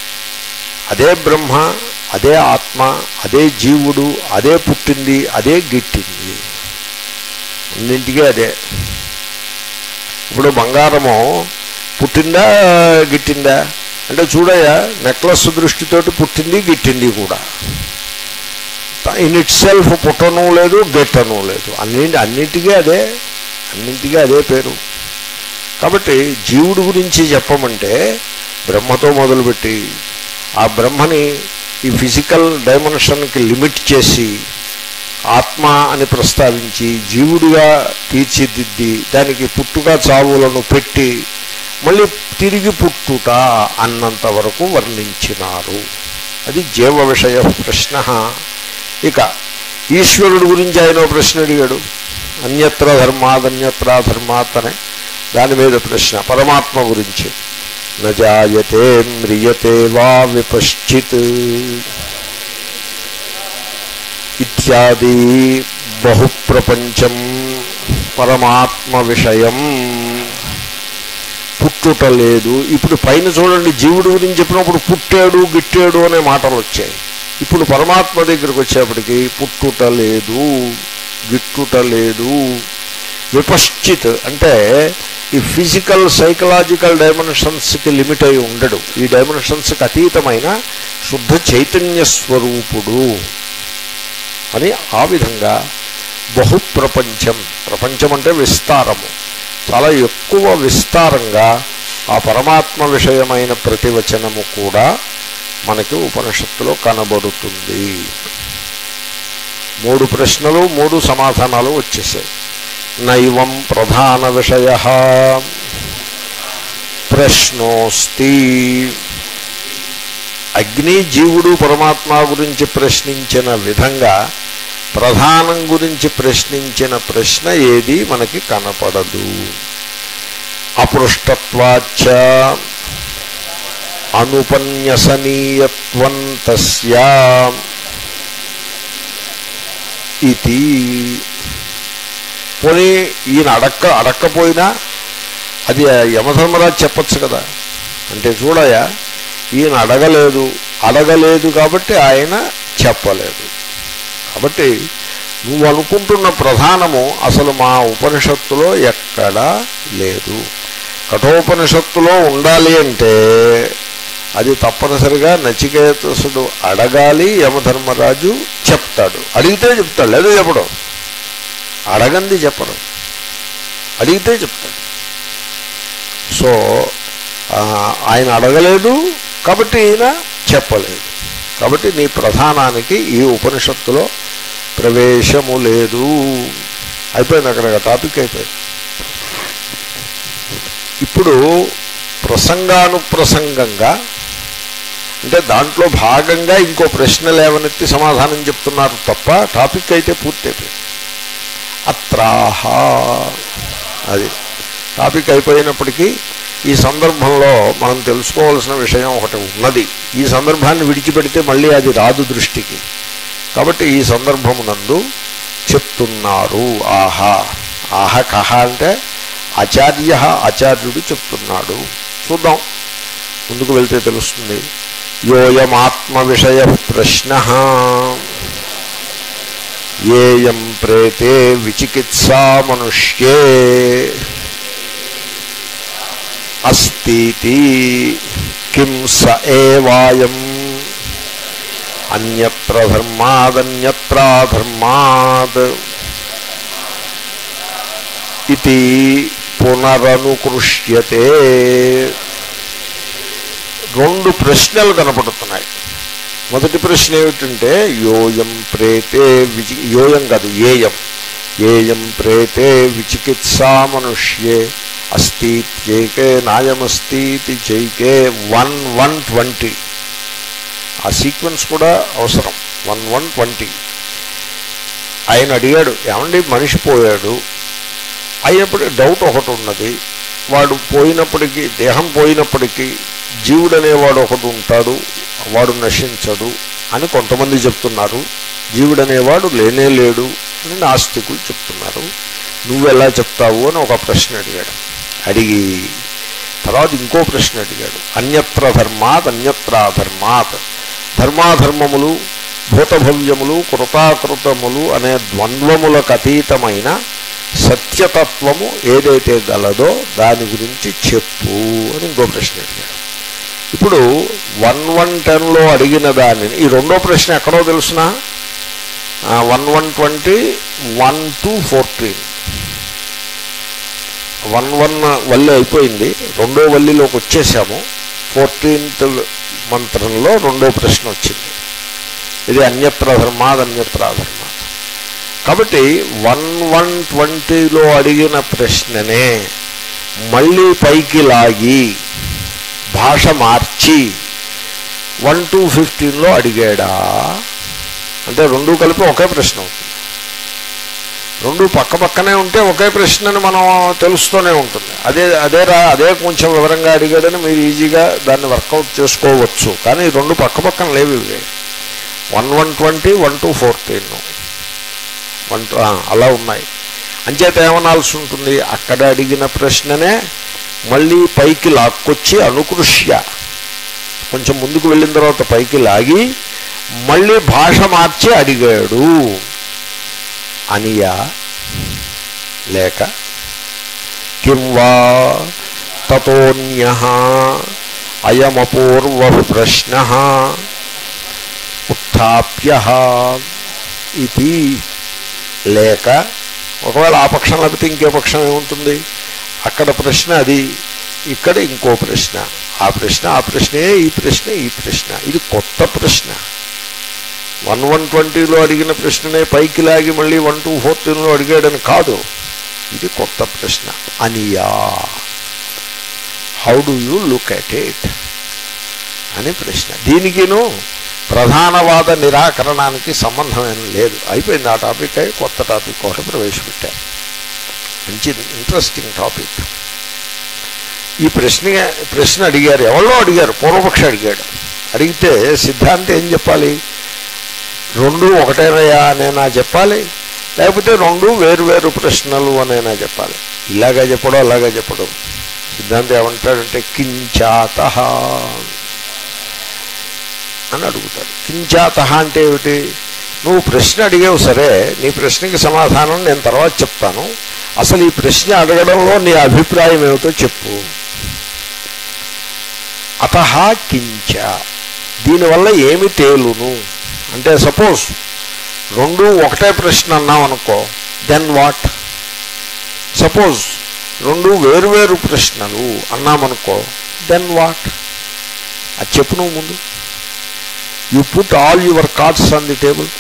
అదే బ్రహ్మ అదే ఆత్మ అదే జీవుడు అదే పుట్టింది అదే గిట్టింది అన్నింటికీ అదే ఇప్పుడు బంగారము పుట్టిందా గిట్టిందా అంటే చూడయ్యా నెక్లెస్ దృష్టితోటి పుట్టింది గిట్టింది కూడా ఇన్ ఇట్ సెల్ఫ్ పుట్టను లేదు గెట్టను లేదు అన్నింటి అన్నింటికీ అదే అన్నింటికీ అదే పేరు కాబట్టి జీవుడు గురించి చెప్పమంటే బ్రహ్మతో మొదలుపెట్టి ఆ బ్రహ్మని ఈ ఫిజికల్ డైమెన్షన్కి లిమిట్ చేసి ఆత్మ అని ప్రస్తావించి జీవుడిగా తీర్చిదిద్ది దానికి పుట్టుక చావులను పెట్టి మళ్ళీ తిరిగి పుట్టుట అన్నంత వరకు వర్ణించినారు అది జీవ విషయ ప్రశ్న ఇక ఈశ్వరుడు గురించి ఆయన ఓ ప్రశ్న అడిగాడు అన్యత్ర ధర్మాత్ అన్యత్ర ధర్మాత్ అనే దాని మీద ప్రశ్న పరమాత్మ గురించి నజాయతే మ్రియతే వా విపశ్చిత్ ఇత్యాది బహుప్రపంచం పరమాత్మ విషయం పుట్టుట లేదు ఇప్పుడు పైన చూడండి జీవుడు గురించి చెప్పినప్పుడు పుట్టాడు గిట్టాడు అనే మాటలు వచ్చాయి ఇప్పుడు పరమాత్మ దగ్గరికి వచ్చేప్పటికి పుట్టుట లేదు గిట్టుట లేదు విపశ్చిత్ అంటే ఈ ఫిజికల్ సైకలాజికల్ డైమెన్షన్స్కి లిమిట్ అయి ఉండడు ఈ డైమెన్షన్స్కి అతీతమైన శుద్ధ చైతన్య స్వరూపుడు అని ఆ విధంగా బహుప్రపంచం ప్రపంచం అంటే విస్తారము చాలా ఎక్కువ విస్తారంగా ఆ పరమాత్మ విషయమైన ప్రతివచనము కూడా మనకి ఉపనిషత్తులో కనబడుతుంది మూడు ప్రశ్నలు మూడు సమాధానాలు వచ్చేసాయి నైవం ప్రధాన విషయ ప్రశ్నోస్తి అగ్ని జీవుడు పరమాత్మ గురించి ప్రశ్నించిన విధంగా ప్రధానం గురించి ప్రశ్నించిన ప్రశ్న ఏది మనకి కనపడదు అపృష్టత్వాచ అనుపన్యసనీయత్వం తస్యా ఇది పోనీ ఈయన అడక్క అడక్కపోయినా అది యమధర్మరాజు చెప్పచ్చు కదా అంటే చూడయా ఈయన అడగలేదు అడగలేదు కాబట్టి ఆయన చెప్పలేదు కాబట్టి నువ్వు అనుకుంటున్న ప్రధానము అసలు మా ఉపనిషత్తులో ఎక్కడా లేదు కఠోపనిషత్తులో ఉండాలి అంటే అది తప్పనిసరిగా నచికేతసుడు అడగాలి యమధర్మరాజు చెప్తాడు అడిగితే చెప్తాడు లేదు చెప్పడం అడగంది చెప్పడం అడిగితే చెప్తాడు సో ఆ, ఆయన అడగలేదు కాబట్టి ఈయన చెప్పలేదు కాబట్టి నీ ప్రధానానికి ఈ ఉపనిషత్తులో ప్రవేశము లేదు అయిపోయింది అక్కడ టాపిక్ అయిపోయింది ఇప్పుడు ప్రసంగానుప్రసంగంగా అంటే దాంట్లో భాగంగా ఇంకో ప్రశ్న లేవనెత్తి సమాధానం చెప్తున్నారు తప్ప టాపిక్ అయితే పూర్తయిపోయింది అత్రాహ అది టాపిక్ అయిపోయినప్పటికీ ఈ సందర్భంలో మనం తెలుసుకోవాల్సిన విషయం ఒకటి ఉన్నది ఈ సందర్భాన్ని విడిచిపెడితే మళ్ళీ అది రాదు దృష్టికి కాబట్టి ఈ సందర్భమునందు చెప్తున్నారు ఆహా ఆహ కహ అంటే ఆచార్య ఆచార్యుడు చెప్తున్నాడు చూద్దాం ముందుకు వెళ్తే తెలుస్తుంది యోయమాత్మ విషయ ప్రశ్న ఏయం ప్రేతే విచికిత్సా మనుష్యే అస్తితి కిం స ఏవాయం అన్యత్ర ధర్మాదన్యత్రాధర్మాద్ ఇది పునరనుకృష్యతే రెండు ప్రశ్నలు కనపడుతున్నాయి మొదటి ప్రశ్న ఏమిటంటే యోయం ప్రేతే విచి యోయం కాదు ఏయం ఏయం ప్రేతే విచికిత్సా మనుష్యే అస్తిత్యేకే నాయమస్తితి చైకే వన్ వన్ ట్వంటీ ఆ సీక్వెన్స్ కూడా అవసరం వన్ వన్ ట్వంటీ ఆయన అడిగాడు ఏమండి మనిషి పోయాడు అయినప్పుడు డౌట్ ఒకటి ఉన్నది వాడు పోయినప్పటికీ దేహం పోయినప్పటికీ జీవుడు అనేవాడు ఒకడు ఉంటాడు వాడు నశించడు అని కొంతమంది చెప్తున్నారు జీవుడు అనేవాడు లేనే లేడు అని నాస్తికులు చెప్తున్నారు నువ్వెలా చెప్తావు అని ఒక ప్రశ్న అడిగాడు అడిగి తర్వాత ఇంకో ప్రశ్న అడిగాడు అన్యత్ర ధర్మాత్ అన్యత్ర అధర్మాత్ ధర్మాధర్మములు భూతభవ్యములు కృతాకృతములు అనే ద్వంద్వములకు అతీతమైన సత్యతత్వము ఏదైతే గలదో దాని గురించి చెప్పు అని ఇంకో ప్రశ్న అడిగాడు ఇప్పుడు వన్ వన్ టెన్లో అడిగిన దానిని ఈ రెండో ప్రశ్న ఎక్కడో తెలుసిన one one twenty one two fourteen one one వల్లి అయిపోయింది రెండో వల్లిలోకి వచ్చేసాము ఫోర్టీన్త్ మంత్రంలో రెండో ప్రశ్న వచ్చింది ఇది అన్యత్ర ధర్మాద్ అన్యత్ర ధర్మాద్ కాబట్టి వన్ వన్ ట్వంటీలో అడిగిన ప్రశ్ననే మళ్ళీ పైకి లాగి భాష మార్చి వన్ టు ఫిఫ్టీన్లో అడిగాడా అంటే రెండు కలిపి ఒకే ప్రశ్న అవుతుంది రెండు పక్క పక్కనే ఉంటే ఒకే ప్రశ్నని మనం తెలుస్తూనే ఉంటుంది అదే అదే రా అదే కొంచెం వివరంగా అడిగాడని మీరు ఈజీగా దాన్ని వర్కౌట్ చేసుకోవచ్చు కానీ ఈ రెండు పక్క పక్కన లేవు ఇవి one one twenty one two fourteen one two అలా ఉన్నాయి అంచేత ఏమనాల్సి ఉంటుంది అక్కడ అడిగిన ప్రశ్ననే మళ్ళీ పైకి లాక్కొచ్చి అనుకృష్య కొంచెం ముందుకు వెళ్ళిన తర్వాత పైకి లాగి మళ్ళీ భాష మార్చి అడిగాడు అనియా లేక కిం వా తతోన్య అయమపూర్వ ప్రశ్న ఉత్థాప్య ఇది లేక ఒకవేళ ఆ పక్షం లేకపోతే ఇంకే పక్షం ఏముంటుంది అక్కడ ప్రశ్న అది ఇక్కడ ఇంకో ప్రశ్న ఆ ప్రశ్న ఆ ప్రశ్నే ఈ ప్రశ్న ఈ ప్రశ్న ఇది కొత్త ప్రశ్న వన్ వన్ ట్వంటీలో అడిగిన ప్రశ్ననే పైకి లాగి మళ్ళీ వన్ టూ ఫోర్టీన్లో అడిగాడని కాదు ఇది కొత్త ప్రశ్న అనియా how do you look at it అని ప్రశ్న దీనికిను ప్రధానవాద నిరాకరణానికి సంబంధం ఏం లేదు అయిపోయింది ఆ టాపిక్ అయి కొత్త టాపిక్ ఒకటి ప్రవేశపెట్టారు మంచి ఇంట్రెస్టింగ్ టాపిక్ ఈ ప్రశ్న ప్రశ్న అడిగారు ఎవరో అడిగారు పూర్వపక్ష అడిగాడు అడిగితే సిద్ధాంతం ఏం చెప్పాలి రెండు ఒకటేనయా నేనా చెప్పాలి లేకపోతే రెండు వేరు వేరు ప్రశ్నలు అనైనా చెప్పాలి ఇలాగా చెప్పడం అలాగా చెప్పడం సిద్ధాంతం ఏమంటాడంటే కించాత అని అడుగుతాడు కించాత అంటే ఏమిటి నువ్వు ప్రశ్న అడిగావు సరే నీ ప్రశ్నకి సమాధానం నేను తర్వాత చెప్తాను అసలు ఈ ప్రశ్న అడగడంలో నీ అభిప్రాయం ఏమిటో చెప్పు అత కించ దీనివల్ల ఏమి తేలును అంటే సపోజ్ రెండు ఒకటే ప్రశ్న అన్నాం అనుకో దెన్ వాట్ సపోజ్ రెండు వేరువేరు ప్రశ్నలు అన్నామనుకో దెన్ వాట్ అది చెప్పు నువ్వు ముందు you put all your cards on the table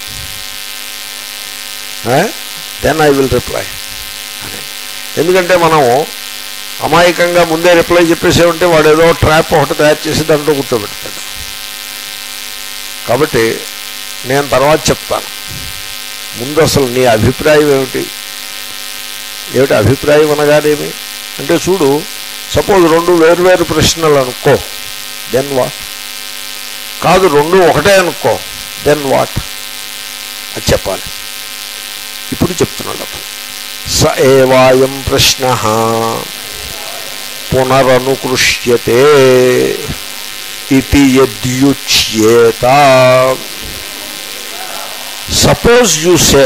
then I will reply అని ఎందుకంటే మనం అమాయకంగా ముందే రిప్లై చెప్పేసే ఉంటే వాడు ఏదో ట్రాప్ ఒకటి తయారు చేసి దాంట్లో కూర్చోబెడతాడు కాబట్టి నేను తర్వాత చెప్తాను ముందు అసలు నీ అభిప్రాయం ఏమిటి ఏమిటి అభిప్రాయం అనగానేమి అంటే చూడు సపోజ్ రెండు వేరువేరు ప్రశ్నలు అనుకో దెన్ వాట్ కాదు రెండు ఒకటే అనుకో దెన్ వాట్ అది చెప్పాలి ఇప్పుడు చెప్తున్నాడు అతను స ఏవాయం ప్రశ్న పునరనుకృష్యతే ఇది యద్యుచ్యేత suppose you say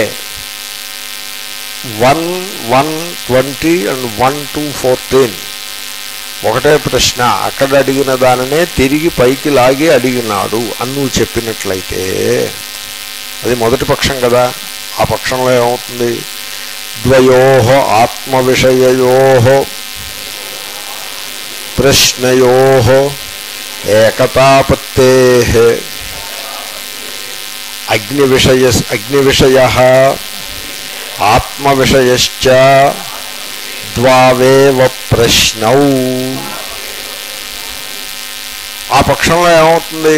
one one twenty and one two fourteen ఒకటే ప్రశ్న అక్కడ అడిగిన దానినే తిరిగి పైకి లాగి అడిగినాడు అని నువ్వు చెప్పినట్లయితే అది మొదటి పక్షం కదా ఆ పక్షంలో ఏమవుతుంది ద్వయో ఆత్మ విషయయో ప్రశ్నయో ఏకతాపత్తే అగ్ని విషయ అగ్ని విషయ ఆత్మ విషయశ్చ ద్వావేవ ప్రశ్నౌ ఆ పక్షంలో ఏమవుతుంది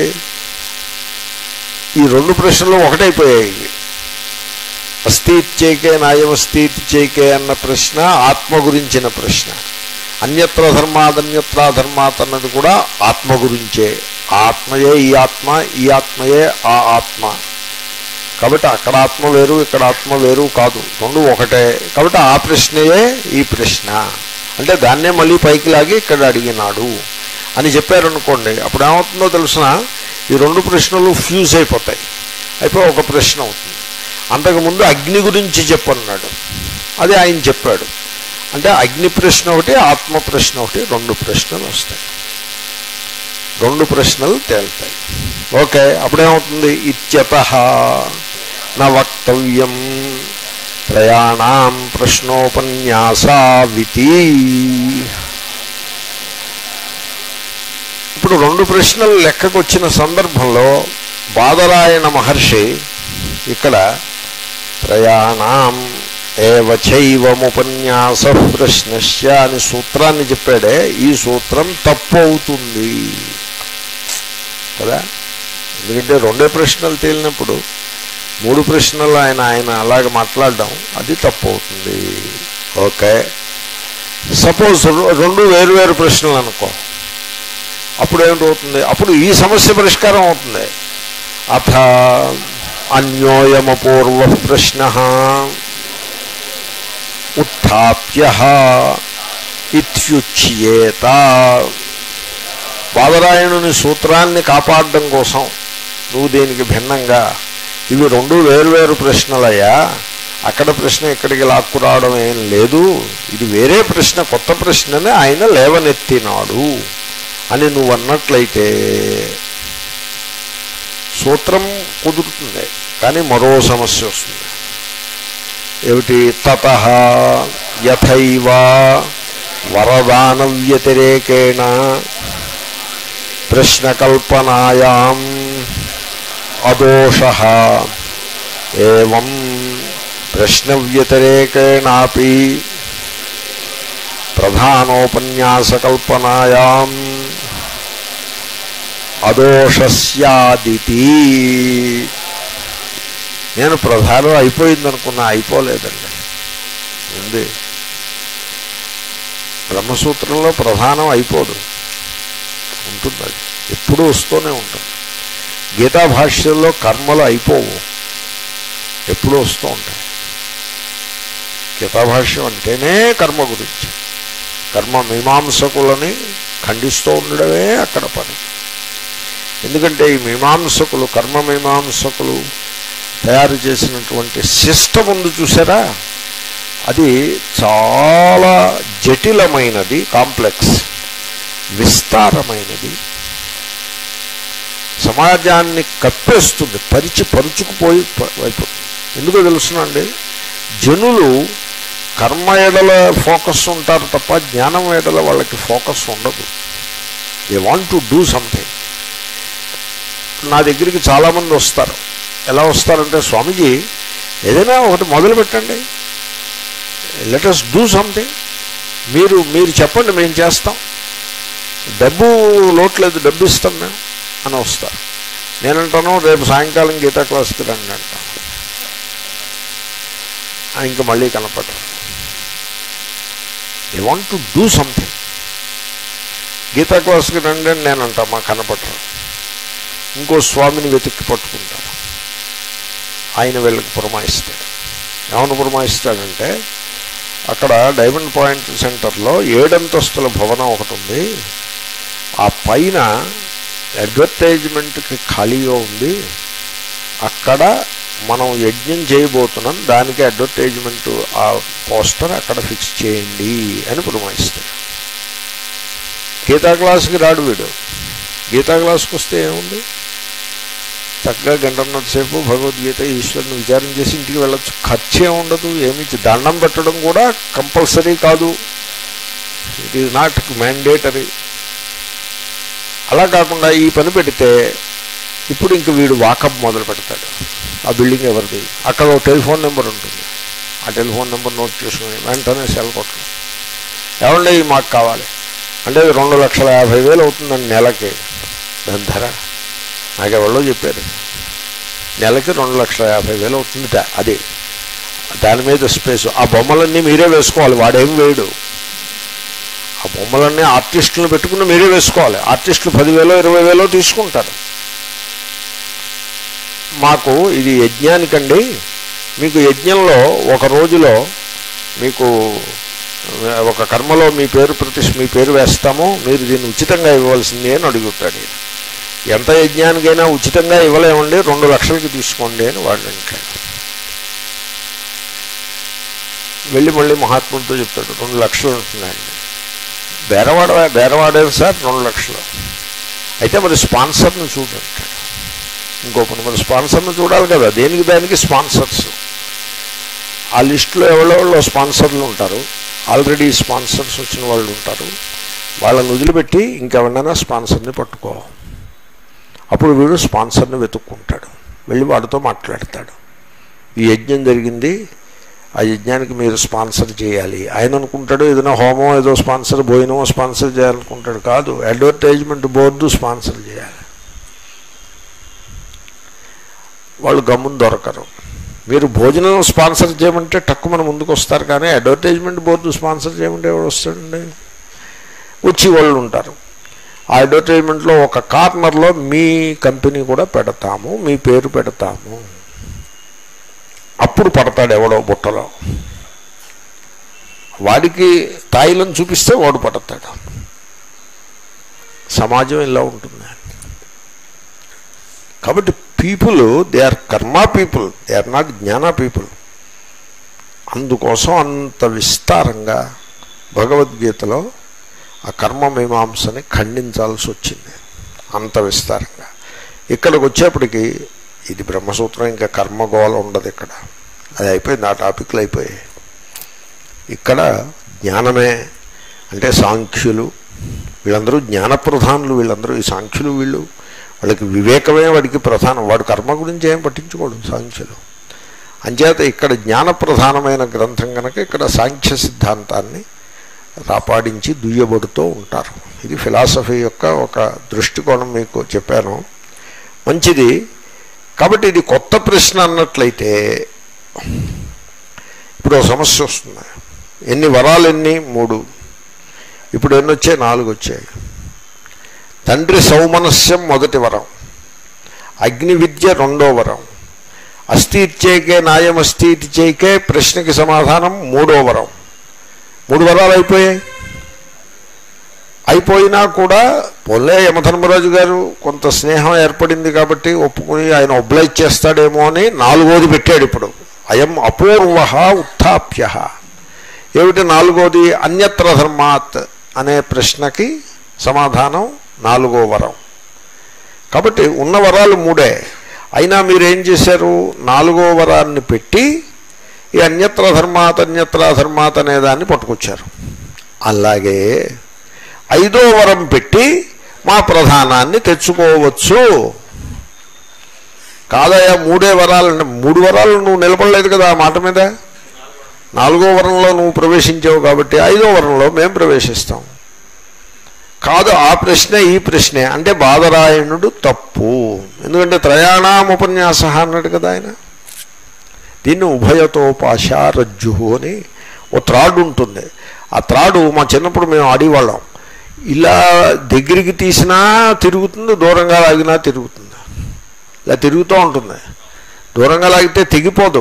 ఈ రెండు ప్రశ్నలు ఒకటైపోయాయి అస్థిత్యైకే నాయమస్థిత్యైకే అన్న ప్రశ్న ఆత్మ గురించిన ప్రశ్న అన్యత్ర ధర్మాత్ అన్యత్ర ధర్మాత్ అన్నది కూడా ఆత్మ గురించే ఆ ఆత్మయే ఈ ఆత్మ ఈ ఆత్మయే ఆ ఆత్మ కాబట్టి అక్కడ ఆత్మ వేరు ఇక్కడ ఆత్మ వేరు కాదు రెండు ఒకటే కాబట్టి ఆ ప్రశ్నయే ఈ ప్రశ్న అంటే దాన్నే మళ్ళీ పైకి లాగి ఇక్కడ అడిగినాడు అని చెప్పారనుకోండి అప్పుడు ఏమవుతుందో తెలిసిన ఈ రెండు ప్రశ్నలు ఫ్యూజ్ అయిపోతాయి అయిపోయి ఒక ప్రశ్న అవుతుంది అంతకుముందు అగ్ని గురించి చెప్పన్నాడు అది ఆయన చెప్పాడు అంటే అగ్ని ప్రశ్న ఒకటి ఆత్మ ప్రశ్న ఒకటి రెండు ప్రశ్నలు వస్తాయి రెండు ప్రశ్నలు తేలుతాయి ఓకే అప్పుడేమవుతుంది ఇత్యత నా వక్తవ్యం ప్రయాణం ప్రశ్నోపన్యాసావితి ఇప్పుడు రెండు ప్రశ్నలు లెక్కకు వచ్చిన సందర్భంలో బాదరాయణ మహర్షి ఇక్కడ ప్రయాణం ఏవచైవముపన్యాస ప్రశ్నశ్య అని సూత్రాన్ని చెప్పాడే ఈ సూత్రం తప్పు అవుతుంది కదా ఎందుకంటే రెండే ప్రశ్నలు తేలినప్పుడు మూడు ప్రశ్నలు ఆయన ఆయన అలాగ మాట్లాడడం అది తప్పు అవుతుంది ఓకే సపోజ్ రెండు వేరు వేరు ప్రశ్నలు అనుకో అప్పుడు ఏమిటవుతుంది అప్పుడు ఈ సమస్య పరిష్కారం అవుతుంది అథ అన్యోయమపూర్వ ప్రశ్న ఉత్థాప్య ఇత్యుచ్యేత బాదరాయణుని సూత్రాన్ని కాపాడడం కోసం నువ్వు దీనికి భిన్నంగా ఇవి రెండు వేరువేరు ప్రశ్నలయ్యా అక్కడ ప్రశ్న ఇక్కడికి లాక్కురావడం ఏం లేదు ఇది వేరే ప్రశ్న కొత్త ప్రశ్నని ఆయన లేవనెత్తినాడు అని నువ్వు అన్నట్లయితే సూత్రం కుదురుతుంది కానీ మరో సమస్య వస్తుంది ఏమిటి తత యథైవ వరదాన వ్యతిరేకేణ ప్రశ్నకల్పనాయాం అదోష ఏం ప్రశ్న వ్యతిరేకేణాపి ప్రధానోపన్యాసకల్పనాయాం అదోషస్యాదితి నేను ప్రధానం అయిపోయిందనుకున్నా అయిపోలేదండి ఉంది బ్రహ్మసూత్రంలో ప్రధానం అయిపోదు ఉంటుంది అది ఎప్పుడూ వస్తూనే ఉంటుంది గీతా భాష్యంలో కర్మలు అయిపోవు ఎప్పుడూ వస్తూ ఉంటాయి గీతాభాష్యం అంటేనే కర్మ గురించి కర్మ మీమాంసకులని ఖండిస్తూ ఉండడమే అక్కడ పని ఎందుకంటే ఈ మీమాంసకులు కర్మ మీమాంసకులు తయారు చేసినటువంటి సిస్టమ్ ఉంది చూసారా అది చాలా జటిలమైనది కాంప్లెక్స్ విస్తారమైనది సమాజాన్ని కప్పేస్తుంది పరిచి పరుచుకుపోయి ప- అయిపోతుంది ఎందుకో తెలుసునండి జనులు కర్మ ఎడల ఫోకస్ ఉంటారు తప్ప జ్ఞానం ఎడల వాళ్ళకి ఫోకస్ ఉండదు they want to do something నా దగ్గరికి చాలామంది వస్తారు ఎలా వస్తారంటే స్వామీజీ ఏదైనా ఒకటి మొదలు పెట్టండి లెట్ అస్ డూ సంథింగ్ మీరు మీరు చెప్పండి మేము చేస్తాం డబ్బు లోట్లేదు డబ్బు ఇస్తాం మేము అని వస్తారు నేనంటాను రేపు సాయంకాలం గీతా క్లాస్కి రండి అంటాను ఆ, ఇంకా మళ్ళీ కనపడరు they want to do something Gita క్లాస్కి రండి అని నేను అంటా మా కనపడరు ఇంకో స్వామిని వెతికి పట్టుకుంటారు ఆయన వీళ్ళకి పురమాయిస్తాడు ఏమని పురమాయిస్తాడంటే అక్కడ డైమండ్ పాయింట్ సెంటర్లో ఏడంతస్తుల భవనం ఒకటి ఉంది ఆ పైన అడ్వర్టైజ్మెంట్కి ఖాళీగా ఉంది అక్కడ మనం యజ్ఞం చేయబోతున్నాం దానికి అడ్వర్టైజ్మెంట్ ఆ పోస్టర్ అక్కడ ఫిక్స్ చేయండి అని పురమాయిస్తాడు గీతా క్లాస్కి రాడు వీడు గీతా క్లాస్కి వస్తే ఏముంది చక్కగా గంటన్నర సేపు భగవద్గీత ఈశ్వరుని విచారం చేసి ఇంటికి వెళ్ళొచ్చు ఖర్చే ఉండదు ఏమి దండం పెట్టడం కూడా కంపల్సరీ కాదు ఇట్ ఈజ్ నాట్ మ్యాండేటరీ అలా కాకుండా ఈ పని పెడితే ఇప్పుడు ఇంక వీడు వాకప్ మొదలు పెడతాడు ఆ బిల్డింగ్ ఎవరిది అక్కడ ఒక టెలిఫోన్ నెంబర్ ఉంటుంది ఆ టెలిఫోన్ నెంబర్ నోట్ చేసుకుని వెంటనే సెల్ కొట్టడం ఏమంటే మాకు కావాలి అంటే ఇది రెండు లక్షల యాభై వేలు అవుతుందండి నెలకి దాని ధర నాకెవరో చెప్పారు నెలకి రెండు లక్షల యాభై వేలు అవుతుందిట అది దాని మీద స్పేస్ ఆ బొమ్మలన్నీ మీరే వేసుకోవాలి వాడేం వేయడు ఆ బొమ్మలన్నీ ఆర్టిస్టులను పెట్టుకుని మీరే వేసుకోవాలి ఆర్టిస్టులు పదివేలో ఇరవై వేలో తీసుకుంటారు మాకు ఇది యజ్ఞానికండి మీకు యజ్ఞంలో ఒక రోజులో మీకు ఒక కర్మలో మీ పేరు ప్రతిష్ఠ మీ పేరు వేస్తాము మీరు దీన్ని ఉచితంగా ఇవ్వవలసింది అని అడుగుతాడు ఈయన. ఎంత యజ్ఞానికైనా ఉచితంగా ఇవ్వలేమండి రెండు లక్షలకి తీసుకోండి అని వాడు అంటాడు వెళ్ళి మళ్ళీ మహాత్ముడితో చెప్తాడు రెండు లక్షలు ఉంటున్నాయండి బేరవాడ బేరవాడేది సార్ రెండు లక్షలు అయితే మరి స్పాన్సర్ని చూడంటాడు ఇంకో పని మరి స్పాన్సర్ని చూడాలి కదా దేనికి దానికి స్పాన్సర్స్ ఆ లిస్టులో ఎవరెవరో స్పాన్సర్లు ఉంటారు ఆల్రెడీ స్పాన్సర్స్ వచ్చిన వాళ్ళు ఉంటారు వాళ్ళని వదిలిపెట్టి ఇంకెవరినైనా స్పాన్సర్ని పట్టుకో అప్పుడు వీడు స్పాన్సర్ని వెతుక్కుంటాడు వెళ్ళి వాడితో మాట్లాడతాడు ఈ యజ్ఞం జరిగింది ఆ యజ్ఞానికి మీరు స్పాన్సర్ చేయాలి ఆయన అనుకుంటాడు ఏదైనా హోమం ఏదో స్పాన్సర్ భోజనం స్పాన్సర్ చేయాలనుకుంటాడు కాదు అడ్వర్టైజ్మెంట్ బోర్డు స్పాన్సర్ చేయాలి వాళ్ళు గమ్మున దొరకరు మీరు భోజనం స్పాన్సర్ చేయమంటే టక్కు మన ముందుకు వస్తారు కానీ అడ్వర్టైజ్మెంట్ బోర్డు స్పాన్సర్ చేయమంటే ఎవడు వస్తాడండి వచ్చి వాళ్ళు ఉంటారు ఆ అడ్వర్టైజ్మెంట్లో ఒక కార్నర్లో మీ కంపెనీ కూడా పెడతాము మీ పేరు పెడతాము అప్పుడు పడతాడు ఎవడో బుట్టలో వాడికి తాయిలను చూపిస్తే వాడు పడతాడు సమాజం ఇలా ఉంటుంది కాబట్టి people they are karma people they are not jnana people అందుకోసం అంత విస్తారంగా భగవద్గీతలో ఆ కర్మ మీమాంసని ఖండించాల్సి వచ్చింది అంత విస్తారంగా ఇక్కడికి వచ్చేప్పటికి ఇది బ్రహ్మసూత్రం ఇంకా కర్మగోళ ఉండదు ఇక్కడ అది అయిపోయింది ఆ టాపిక్లు అయిపోయాయి ఇక్కడ జ్ఞానమే అంటే సాంఖ్యులు వీళ్ళందరూ జ్ఞానప్రధానులు వీళ్ళందరూ ఈ సాంఖ్యులు వీళ్ళు వాళ్ళకి వివేకమే వాడికి ప్రధానం వాడు కర్మ గురించి ఏం పట్టించుకోడు సాంఖ్యులు అంచేత ఇక్కడ జ్ఞానప్రధానమైన గ్రంథం కనుక ఇక్కడ సాంఖ్య సిద్ధాంతాన్ని రాపాడించి దుయ్యబడుతూ ఉంటారు ఇది ఫిలాసఫీ యొక్క ఒక దృష్టికోణం మీకు చెప్పాను మంచిది కాబట్టి ఇది కొత్త ప్రశ్న అన్నట్లయితే ఇప్పుడు ఒక సమస్య వస్తుంది ఎన్ని వరాలు ఎన్ని మూడు ఇప్పుడు ఎన్ని వచ్చాయి నాలుగు వచ్చాయి తండ్రి సౌమనస్యం మొదటి వరం అగ్ని విద్య రెండో వరం అస్థి ఇచ్చేకే నాయం అస్థి ఇచ్చేకే ప్రశ్నకి సమాధానం మూడో వరం మూడు వరాలు అయిపోయాయి అయిపోయినా కూడా పొల్లే యమధర్మరాజు గారు కొంత స్నేహం ఏర్పడింది కాబట్టి ఒప్పుకుని ఆయన ఒబ్లైజ్ చేస్తాడేమో అని నాలుగోది పెట్టాడు ఇప్పుడు అయం అపూర్వ ఉత్థాప్య ఏమిటి నాలుగోది అన్యత్ర ధర్మాత్ అనే ప్రశ్నకి సమాధానం నాలుగో వరం కాబట్టి ఉన్న వరాలు మూడే అయినా మీరేం చేశారు నాలుగో వరాన్ని పెట్టి ఈ అన్యత్ర ధర్మాత్ అన్యత్ర ధర్మాత్ అనే దాన్ని పట్టుకొచ్చారు అలాగే ఐదో వరం పెట్టి మా ప్రధానాన్ని తెచ్చుకోవచ్చు కాదయా మూడే వరాలు మూడు వరాలు నువ్వు నిలబడలేదు కదా ఆ మాట మీద నాలుగో వరంలో నువ్వు ప్రవేశించావు కాబట్టి ఐదో వరంలో మేము ప్రవేశిస్తాం కాదు ఆ ప్రశ్న ఈ ప్రశ్నే అంటే బాదరాయణుడు తప్పు ఎందుకంటే త్రయాణం ఉపన్యాస అన్నాడు కదా ఆయన దీన్ని ఉభయతోపాశ రజ్జు అని ఓ త్రాడు ఉంటుంది ఆ త్రాడు మా చిన్నప్పుడు మేము ఆడేవాళ్ళం ఇలా దగ్గరికి తీసినా తిరుగుతుంది దూరంగా లాగినా తిరుగుతుంది ఇలా తిరుగుతూ ఉంటుంది దూరంగా లాగితే తెగిపోదు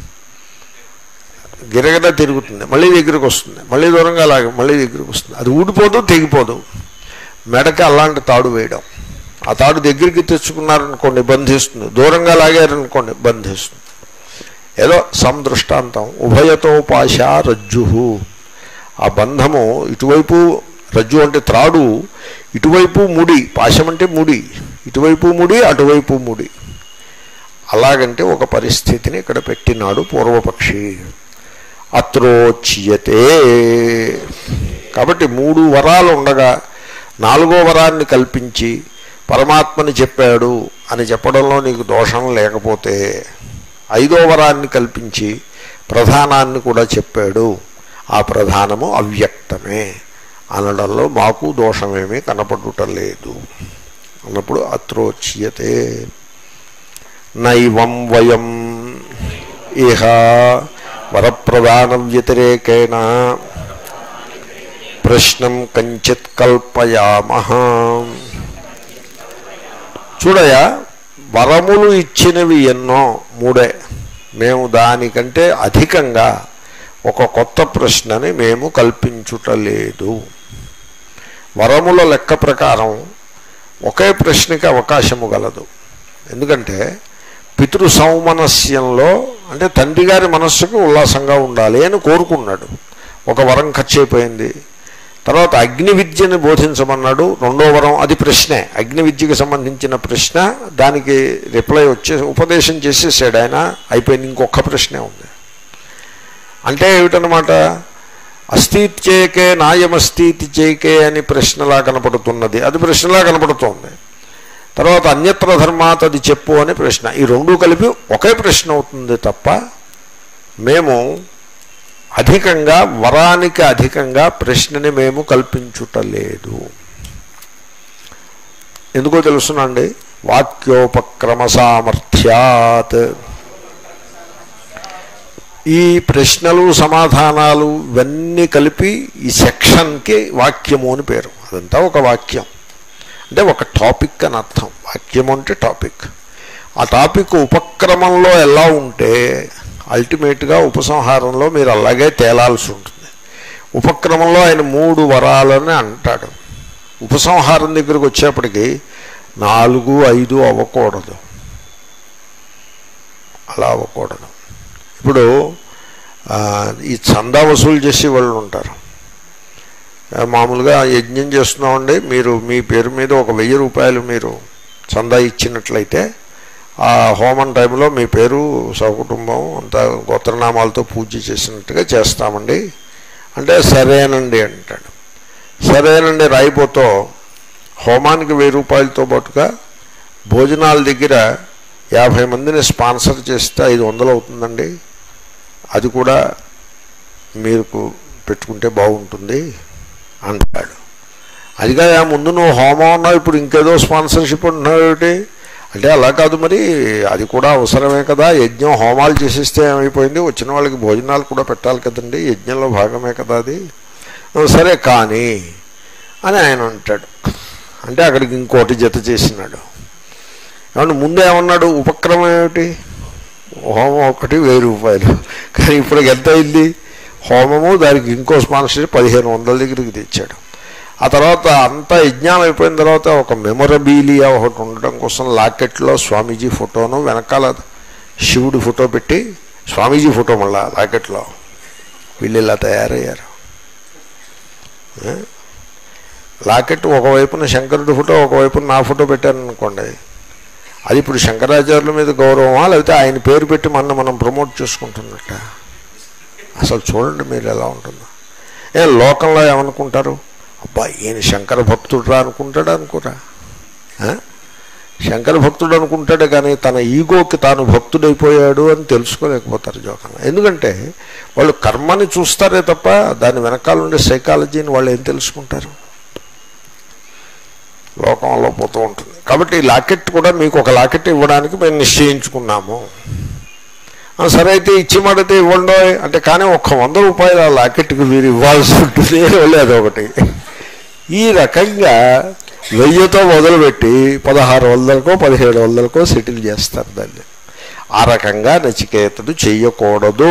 గిరగిర తిరుగుతుంది మళ్ళీ దగ్గరికి వస్తుంది మళ్ళీ దూరంగా లాగి మళ్ళీ దగ్గరికి వస్తుంది అది ఊడిపోదు తెగిపోదు మెడకి అలాంటి తాడు వేయడం ఆ తాడు దగ్గరికి తెచ్చుకున్నారనుకోండి బంధిస్తుంది దూరంగా లాగారనుకోండి బంధిస్తుంది ఏదో సందృష్టాంతం ఉభయతోపాశ రజ్జు ఆ బంధము ఇటువైపు రజ్జు అంటే త్రాడు ఇటువైపు ముడి పాశం అంటే ముడి ఇటువైపు ముడి అటువైపు ముడి అలాగంటే ఒక పరిస్థితిని ఇక్కడ పెట్టినాడు పూర్వపక్షి అత్రోచ్యతే కాబట్టి మూడు వరాలు ఉండగా నాలుగో వరాన్ని కల్పించి పరమాత్మని చెప్పాడు అని చెప్పడంలో నీకు దోషం లేకపోతే ఐదో వరాన్ని కల్పించి ప్రధానాన్ని కూడా చెప్పాడు ఆ ప్రధానము అవ్యక్తమే అనడంలో మాకు దోషమేమీ కనపడుటం లేదు అన్నప్పుడు అత్రోచ్యతే నైవం వయం ఇహ వరప్రధాన వ్యతిరేకేణ ప్రశ్నం కంచిత్ కల్పయామహ చూడయా వరములు ఇచ్చినవి ఎన్నో మూడే మేము దానికంటే అధికంగా ఒక కొత్త ప్రశ్నని మేము కల్పించుటలేదు వరముల లెక్క ప్రకారం ఒకే ప్రశ్నకి అవకాశము గలదు ఎందుకంటే పితృ సౌమనస్యంలో అంటే తండ్రి గారి మనస్సుకు ఉల్లాసంగా ఉండాలి అని కోరుకున్నాడు ఒక వరం ఖర్చు అయిపోయింది తర్వాత అగ్ని విద్యని బోధించమన్నాడు రెండో వరం అది ప్రశ్నే అగ్ని విద్యకి సంబంధించిన ప్రశ్న దానికి రిప్లై వచ్చే ఉపదేశం చేసేసాడు ఆయన అయిపోయింది ఇంకొక ప్రశ్నే ఉంది అంటే ఏమిటనమాట అస్థిత్యేకే నాయమస్థితి చేకే అని ప్రశ్నలా కనపడుతున్నది అది ప్రశ్నలా కనపడుతోంది తర్వాత అన్యత్ర ధర్మాత్ అది చెప్పు అని ప్రశ్న ఈ రెండు కలిపి ఒకే ప్రశ్న అవుతుంది తప్ప మేము అధికంగా వరానికి అధికంగా ప్రశ్నని మేము కల్పించుటలేదు ఎందుకో తెలుసునండి వాక్యోపక్రమ సామర్థ్యాత్ ఈ ప్రశ్నలు సమాధానాలు ఇవన్నీ కలిపి ఈ సెక్షన్కి వాక్యము అని పేరు అదంతా ఒక వాక్యం అంటే ఒక టాపిక్ అని అర్థం వాక్యము అంటే టాపిక్ ఆ టాపిక్ ఉపక్రమంలో ఎలా ఉంటే అల్టిమేట్గా ఉపసంహారంలో మీరు అలాగే తేలాల్సి ఉంటుంది ఉపక్రమంలో ఆయన మూడు వరాలని అంటాడు ఉపసంహారం దగ్గరకు వచ్చేప్పటికి నాలుగు ఐదు అవ్వకూడదు అలా అవ్వకూడదు ఇప్పుడు ఆ, ఈ చందా వసూలు చేసే వాళ్ళు ఉంటారు ఆ, మామూలుగా యజ్ఞం చేస్తున్నామండి మీరు మీ పేరు మీద ఒక వెయ్యి రూపాయలు మీరు చందా ఇచ్చినట్లయితే ఆ హోమం టైంలో మీ పేరు సకుటుంబం అంతా గోత్రనామాలతో పూజ చేసినట్టుగా చేస్తామండి అంటే సరేనండి అంటాడు సరేనండి రాయిపోతో హోమానికి వెయ్యి రూపాయలతో పాటుగా భోజనాల దగ్గర యాభై మందిని స్పాన్సర్ చేస్తే ఐదు వందలు అవుతుందండి అది కూడా మీరు పెట్టుకుంటే బాగుంటుంది అంటాడు అదిగా ముందు నువ్వు హోమం ఉన్నావు ఇప్పుడు ఇంకేదో స్పాన్సర్షిప్ ఉంటున్నావు ఏమిటి అంటే అలా కాదు మరి అది కూడా అవసరమే కదా యజ్ఞం హోమాలు చేసేస్తే ఏమైపోయింది వచ్చిన వాళ్ళకి భోజనాలు కూడా పెట్టాలి కదండి యజ్ఞంలో భాగమే కదా అది సరే కానీ అని ఆయన అంటాడు అంటే అక్కడికి ఇంకోటి జత చేసినాడు ఏమన్నా ముందు ఏమన్నాడు ఉపక్రమం ఏమిటి హోమం ఒకటి వెయ్యి రూపాయలు కానీ ఇప్పుడు ఎంత అయింది హోమము దానికి ఇంకో స్పాన్సర్ పదిహేను వందల దగ్గరికి తెచ్చాడు ఆ తర్వాత అంతా యజ్ఞానం అయిపోయిన తర్వాత ఒక మెమొరబీలియా ఒకటి ఉండడం కోసం లాకెట్లో స్వామీజీ ఫోటోను వెనకాల శివుడి ఫోటో పెట్టి స్వామీజీ ఫోటో మళ్ళా లాకెట్లో వీళ్ళు ఇలా తయారయ్యారు ఏ? లాకెట్ ఒకవైపున శంకరుడి ఫోటో ఒకవైపున నా ఫోటో పెట్టాను అనుకోండి అది ఇప్పుడు శంకరాచార్యుల మీద గౌరవమా లేకపోతే ఆయన పేరు పెట్టి మన మనం ప్రమోట్ చేసుకుంటున్నట్ట అసలు చూడండి మీరు ఎలా ఉంటుందో ఏ లోకంలో ఏమనుకుంటారు అబ్బా ఈయన శంకర భక్తుడురా అనుకుంటాడు అనుకోరా ఆ? శంకర భక్తుడు అనుకుంటాడే కానీ తన ఈగోకి తాను భక్తుడైపోయాడు అని తెలుసుకోలేకపోతారు జోకంగా ఎందుకంటే వాళ్ళు కర్మని చూస్తారే తప్ప దాని వెనకాల ఉండే సైకాలజీని వాళ్ళు ఏం తెలుసుకుంటారు లోకంలో పోతూ ఉంటుంది కాబట్టి ఈ లాకెట్ కూడా మీకు ఒక లాకెట్ ఇవ్వడానికి మేము నిశ్చయించుకున్నాము ఆ, సరే అయితే ఇచ్చి మడితే ఇవ్వండి అంటే కానీ ఒక్క వంద రూపాయలు ఆ లాకెట్కి మీరు ఇవ్వాల్సి ఉంటుంది లేదు ఒకటి ఈ రకంగా వెయ్యితో మొదలుపెట్టి పదహారు వందలకో పదిహేడు వందలకో సెటిల్ చేస్తారు దాన్ని ఆ రకంగా నచికేతుడు చెయ్యకూడదు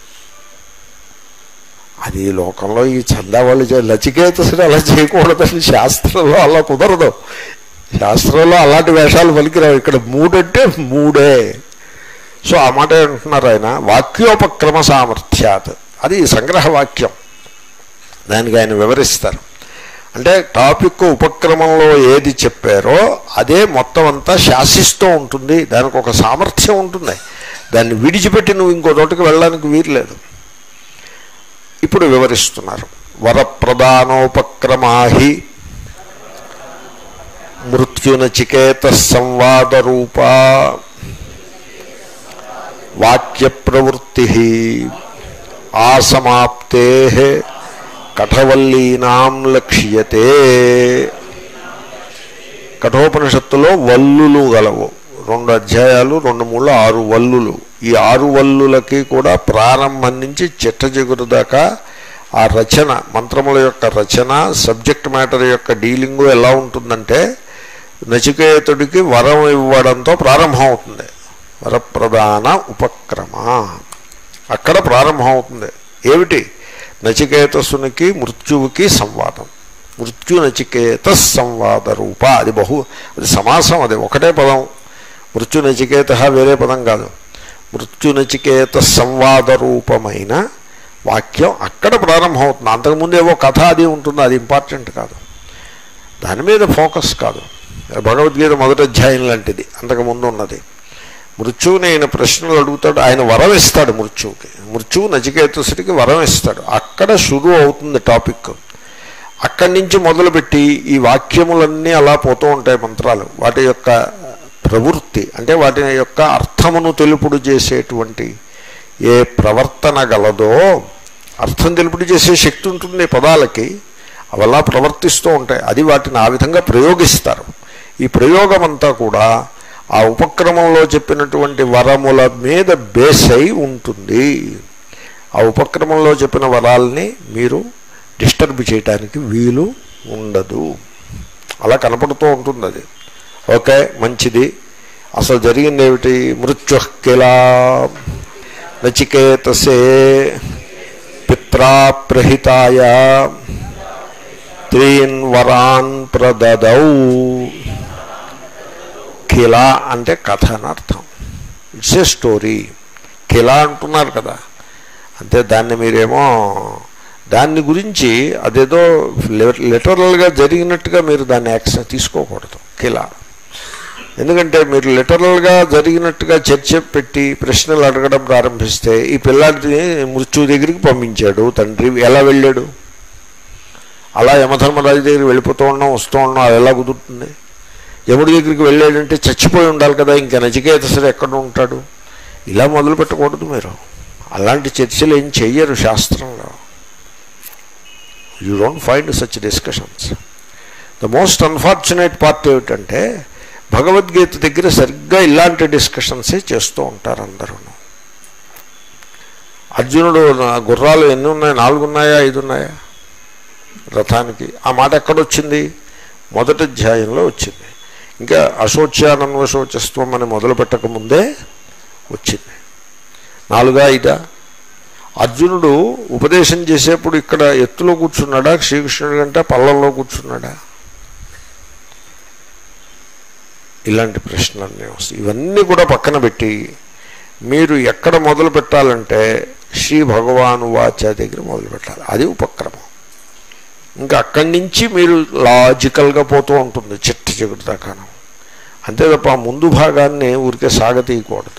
అది లోకంలో ఈ చందా వాళ్ళు చే- నచికేతసుడు అలా చేయకూడదని శాస్త్రంలో అలా కుదరదు శాస్త్రంలో అలాంటి వేషాలు పలికిరావు ఇక్కడ మూడంటే మూడే సో ఆ మాట అంటున్నారు ఆయన వాక్యోపక్రమ సామర్థ్యాత్ అది సంగ్రహ వాక్యం దానికి ఆయన వివరిస్తారు అంటే టాపిక్ ఉపక్రమంలో ఏది చెప్పారో అదే మొత్తం అంతా శాసిస్తూ ఉంటుంది దానికి ఒక సామర్థ్యం ఉంటుంది దాన్ని విడిచిపెట్టి నువ్వు ఇంకో చోటకి వెళ్ళడానికి వీర్లేదు ఇప్పుడు వివరిస్తున్నారు వరప్రధానోపక్రమాహి మృత్యునచికేత సంవాద రూపా వాక్య ప్రవృత్తి ఆసమాప్తే కఠవల్లీనాం లక్ష్యతే కఠోపనిషత్తులో వల్లులు గలవు రెండు అధ్యాయాలు రెండు మూడు ఆరు వల్లులు ఈ ఆరు వల్లులకి కూడా ప్రారంభం నుంచి చిట్ట చిగురు దాకా ఆ రచన మంత్రముల యొక్క రచన సబ్జెక్ట్ మ్యాటర్ యొక్క డీలింగు ఎలా ఉంటుందంటే నచికేతుడికి వరం ఇవ్వడంతో ప్రారంభం అవుతుంది వరప్రధాన ఉపక్రమ అక్కడ ప్రారంభం అవుతుంది ఏమిటి నచికేతసునికి మృత్యువుకి సంవాదం మృత్యు నచికేత సంవాద రూప అది బహు అది సమాసం అది ఒకటే పదం మృత్యు నచికేత వేరే పదం కాదు మృత్యు నచికేత సంవాద రూపమైన వాక్యం అక్కడ ప్రారంభం అవుతుంది అంతకుముందు ఏవో కథ అది ఉంటుంది అది ఇంపార్టెంట్ కాదు దాని మీద ఫోకస్ కాదు భగవద్గీత మొదటి అధ్యాయం లాంటిది అంతకుముందు ఉన్నది మృత్యువుని ఆయన ప్రశ్నలు అడుగుతాడు ఆయన వరం ఇస్తాడు మృత్యువుకి మృత్యువు నచికేతసుడికి వరం ఇస్తాడు అక్కడ షురు అవుతుంది టాపిక్ అక్కడి నుంచి మొదలుపెట్టి ఈ వాక్యములన్నీ అలా పోతూ ఉంటాయి మంత్రాలు వాటి యొక్క ప్రవృత్తి అంటే వాటి యొక్క అర్థమును తెలుపుడు చేసేటువంటి ఏ ప్రవర్తన గలదో అర్థం తెలుపుడు చేసే శక్తి ఉంటుంది పదాలకి అవలా ప్రవర్తిస్తూ ఉంటాయి అది వాటిని ఆ విధంగా ప్రయోగిస్తారు ఈ ప్రయోగం అంతా కూడా ఆ ఉపక్రమంలో చెప్పినటువంటి వరముల మీద బేస్ అయి ఉంటుంది ఆ ఉపక్రమంలో చెప్పిన వరాల్ని మీరు డిస్టర్బ్ చేయటానికి వీలు ఉండదు అలా కనపడుతూ ఉంటుంది అది ఓకే మంచిది అసలు జరిగింది ఏమిటి మృత్యుకిలా నచికేతసే పిత్రాప్రహితాయ త్రీన్ వరాన్ ప్రదదౌ కిలా అంటే కథ అని అర్థం ఇట్స్ ఏ స్టోరీ కిలా అంటున్నారు కదా అంటే దాన్ని మీరేమో దాన్ని గురించి అదేదో లిటరల్గా జరిగినట్టుగా మీరు దాన్ని యాక్షన్ తీసుకోకూడదు కిలా ఎందుకంటే మీరు లిటరల్గా జరిగినట్టుగా చర్చ పెట్టి ప్రశ్నలు అడగడం ప్రారంభిస్తే ఈ పిల్లాడిని మృత్యు దగ్గరికి పంపించాడు తండ్రి ఎలా వెళ్ళాడు అలా యమధర్మరాజు దగ్గరికి వెళ్ళిపోతూ ఉన్నాం వస్తూ ఉన్నాం అది ఎలా కుదురుతుంది యముడి దగ్గరికి వెళ్ళాడంటే చచ్చిపోయి ఉండాలి కదా ఇంకా నచికేతసుడు ఎక్కడ ఉంటాడు ఇలా మొదలు పెట్టకూడదు మీరు అలాంటి చర్చలు ఏం చెయ్యరు శాస్త్రంలో you don't find such discussions the most unfortunate part ఏమిటంటే భగవద్గీత దగ్గర సరిగ్గా ఇలాంటి డిస్కషన్సే చేస్తూ ఉంటారు అందరూ అర్జునుడు నా గుర్రాలు ఎన్ని ఉన్నాయి నాలుగు ఉన్నాయా ఐదు ఉన్నాయా రథానికి ఆ మాట ఎక్కడొచ్చింది మొదటి అధ్యాయంలో వచ్చింది ఇంకా అశోచ్యానన్వశోచస్వం అని మొదలు పెట్టక ముందే వచ్చింది నాలుగా ఐదా అర్జునుడు ఉపదేశం చేసేప్పుడు ఇక్కడ ఎత్తులో కూర్చున్నాడా శ్రీకృష్ణుడి కంటే పల్లంలో కూర్చున్నాడా ఇలాంటి ప్రశ్నలన్నీ వస్తాయి ఇవన్నీ కూడా పక్కన పెట్టి మీరు ఎక్కడ మొదలు పెట్టాలంటే శ్రీ భగవాను వాచ దగ్గర మొదలు పెట్టాలి అది ఉపక్రమం ఇంకా అక్కడి నుంచి మీరు లాజికల్గా పోతూ ఉంటుంది చిట్ట చిగురు దాకాను అంతే తప్ప ఆ ముందు భాగాన్ని ఊరికే సాగతీయకూడదు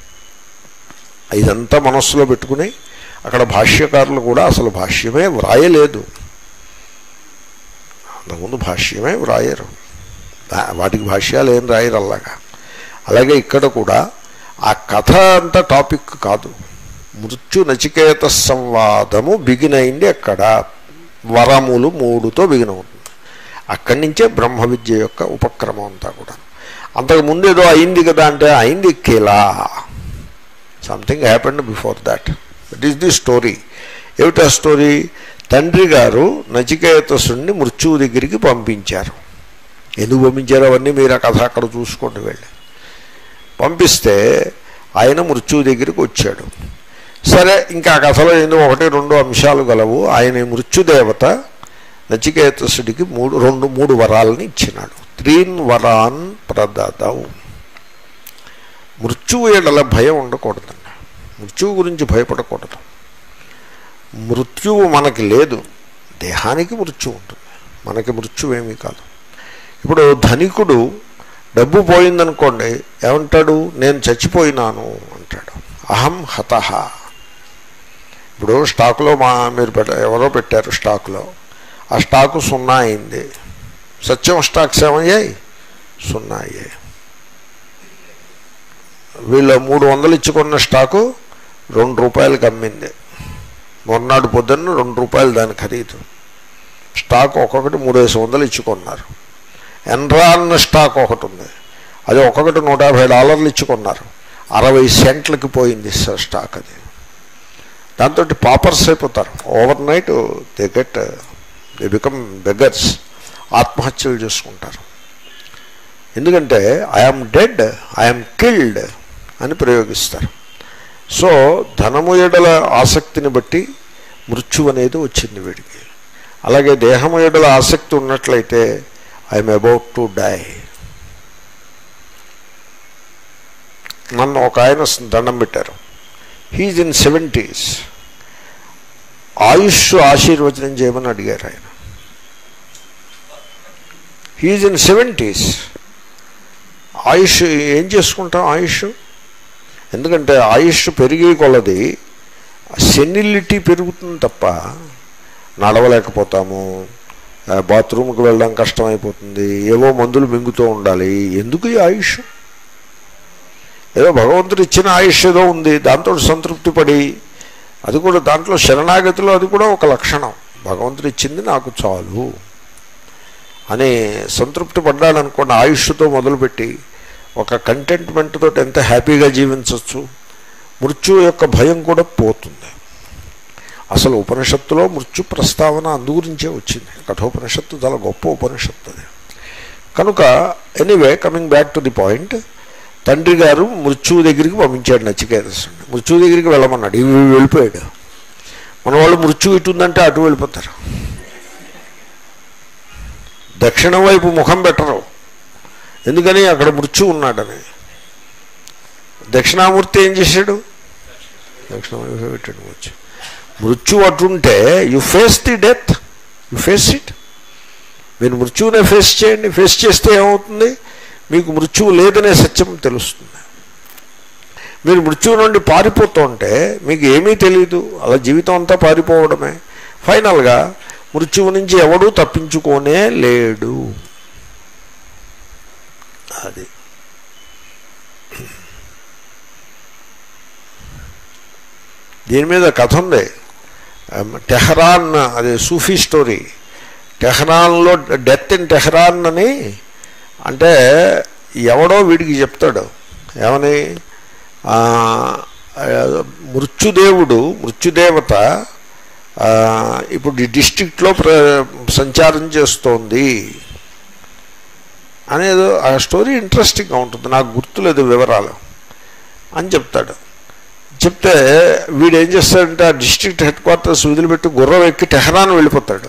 ఇదంతా మనస్సులో పెట్టుకుని అక్కడ భాష్యకారులు కూడా అసలు భాష్యమే వ్రాయలేదు అంతకుముందు భాష్యమే వ్రాయరు దా- వాటికి భాష్యాలు ఏం రాయరు అలాగా అలాగే ఇక్కడ కూడా ఆ కథ అంతా టాపిక్ కాదు మృత్యు నచికేత సంవాదము బిగిన్ అయింది అక్కడ వరములు మూడుతో బిగిన్ అవుతుంది అక్కడి నుంచే బ్రహ్మ విద్య యొక్క ఉపక్రమం అంతా కూడా అంతకు ముందు ఏదో అయింది కదా అంటే అయింది కిలా something happened before that that is the story ఏమిటా స్టోరీ తండ్రి గారు నచికేతసుని మృత్యువు దగ్గరికి పంపించారు ఎందుకు పంపించారు అవన్నీ మీరు ఆ కథ అక్కడ చూసుకోండి వెళ్ళి పంపిస్తే ఆయన మృత్యువు దగ్గరికి వచ్చాడు సరే ఇంకా ఆ కథలో ఎందుకు ఒకటి రెండు అంశాలు గలవు ఆయన ఈ మృత్యుదేవత నచికేతసుడికి మూడు రెండు మూడు వరాలని ఇచ్చినాడు త్రీన్ వరాన్ ప్రదదవు మృత్యువు ఏడల భయం ఉండకూడదండి మృత్యువు గురించి భయపడకూడదు మృత్యువు మనకి లేదు దేహానికి మృత్యు ఉంటుంది మనకి మృత్యువు ఏమీ కాదు ఇప్పుడు ధనికుడు డబ్బు పోయిందనుకోండి ఏమంటాడు నేను చచ్చిపోయినాను అంటాడు అహం హతహ ఇప్పుడు స్టాకులో మా మీరు పెట్ట ఎవరో పెట్టారు స్టాకులో ఆ స్టాకు సున్నా అయింది సత్యం స్టాక్స్ ఏమయ్యాయి సున్నా అయ్యాయి వీళ్ళు మూడు వందలు ఇచ్చుకున్న స్టాకు రెండు రూపాయలకి అమ్మింది మొన్నటి పొద్దున్న రెండు రూపాయలు దాని ఖరీదు స్టాక్ ఒక్కొక్కటి మూడేసి వందలు ఇచ్చుకున్నారు ఎన్రా అన్న స్టాక్ ఒకటి ఉంది అది ఒక్కొక్కటి నూట యాభై డాలర్లు ఇచ్చుకున్నారు అరవై సెంట్లకి పోయింది సార్ స్టాక్ అది దాంతో పాపర్స్ అయిపోతారు overnight they get they become beggars ఆత్మహత్యలు చేసుకుంటారు ఎందుకంటే ఐఎమ్ డెడ్ ఐఎమ్ కిల్డ్ అని ప్రయోగిస్తారు సో ధనము ఎడల ఆసక్తిని బట్టి మృత్యు అనేది వచ్చింది వీడికి అలాగే దేహము ఎడల ఆసక్తి ఉన్నట్లయితే ఐఎమ్ అబౌట్ టు డై నన్ను ఒక ఆయన దండం పెట్టారు హీజ్ ఇన్ సెవెంటీస్ ఆయుష్ ఆశీర్వచనం చేయమని అడిగారు ఆయన హీజ్ ఇన్ సెవెంటీస్ ఆయుష్ ఏం చేసుకుంటాం ఆయుష్ ఎందుకంటే ఆయుష్ పెరిగే కొలది సెనిలిటీ పెరుగుతుంది తప్ప నడవలేకపోతాము ఆ, బాత్రూమ్కి వెళ్ళడం కష్టమైపోతుంది ఏవో మందులు మింగుతూ ఉండాలి ఎందుకు ఈ ఆయుష్ ఏదో భగవంతుడు ఇచ్చిన ఆయుష్ ఏదో ఉంది దాంతో సంతృప్తి పడి అది కూడా దాంట్లో శరణాగతిలో అది కూడా ఒక లక్షణం భగవంతుడు ఇచ్చింది నాకు చాలు అని సంతృప్తి పడ్డాడనుకోండి ఆయుష్తో మొదలుపెట్టి ఒక కంటెంట్మెంట్ తోటి ఎంత హ్యాపీగా జీవించవచ్చు మృత్యు యొక్క భయం కూడా పోతుంది అసలు ఉపనిషత్తులో మృత్యు ప్రస్తావన అందు గురించే వచ్చింది కఠోపనిషత్తు చాలా గొప్ప ఉపనిషత్తు అది కనుక anyway coming back to the point తండ్రి గారు మృత్యువు దగ్గరికి పంపించాడు నచ్చికేతసుని మృత్యువు దగ్గరికి వెళ్ళమన్నాడు ఇవి వెళ్ళిపోయాడు మన వాళ్ళు మృత్యు ఇటు ఉందంటే అటు వెళ్ళిపోతారు దక్షిణం వైపు ముఖం పెట్టరు ఎందుకని అక్కడ మృత్యు ఉన్నాడని దక్షిణామూర్తి ఏం చేశాడు దక్షిణ వైపు పెట్టాడు మృత్యు మృత్యు అటుంటే you face the death you face it మీరు మృత్యువునే ఫేస్ చేయండి ఫేస్ చేస్తే ఏమవుతుంది మీకు మృత్యువు లేదనే సత్యం తెలుస్తుంది మీరు మృత్యువు నుండి పారిపోతూ ఉంటే మీకు ఏమీ తెలియదు అలా జీవితం అంతా పారిపోవడమే ఫైనల్గా మృత్యువు నుంచి ఎవడూ తప్పించుకోనే లేడు అది దీని మీద కథ ఉంది టెహరాన్ అది సూఫీ స్టోరీ టెహరాన్లో డెత్ ఇన్ టెహరాన్ అని అంటే ఎవడో వీడికి చెప్తాడు ఏమని ఆ, ఆ, మృత్యుదేవుడు మృత్యుదేవత ఆ, ఇప్పుడు ఈ డిస్టిక్ట్లో ప్ర సంచారం చేస్తోంది అనేది ఆ స్టోరీ ఇంట్రెస్టింగ్గా ఉంటుంది నాకు గుర్తులేదు వివరాలు అని చెప్తాడు చెప్తే వీడు ఏం చేస్తాడంటే ఆ డిస్ట్రిక్ట్ హెడ్ క్వార్టర్స్ వదిలిపెట్టి గుర్రం ఎక్కి టెహరాన్ వెళ్ళిపోతాడు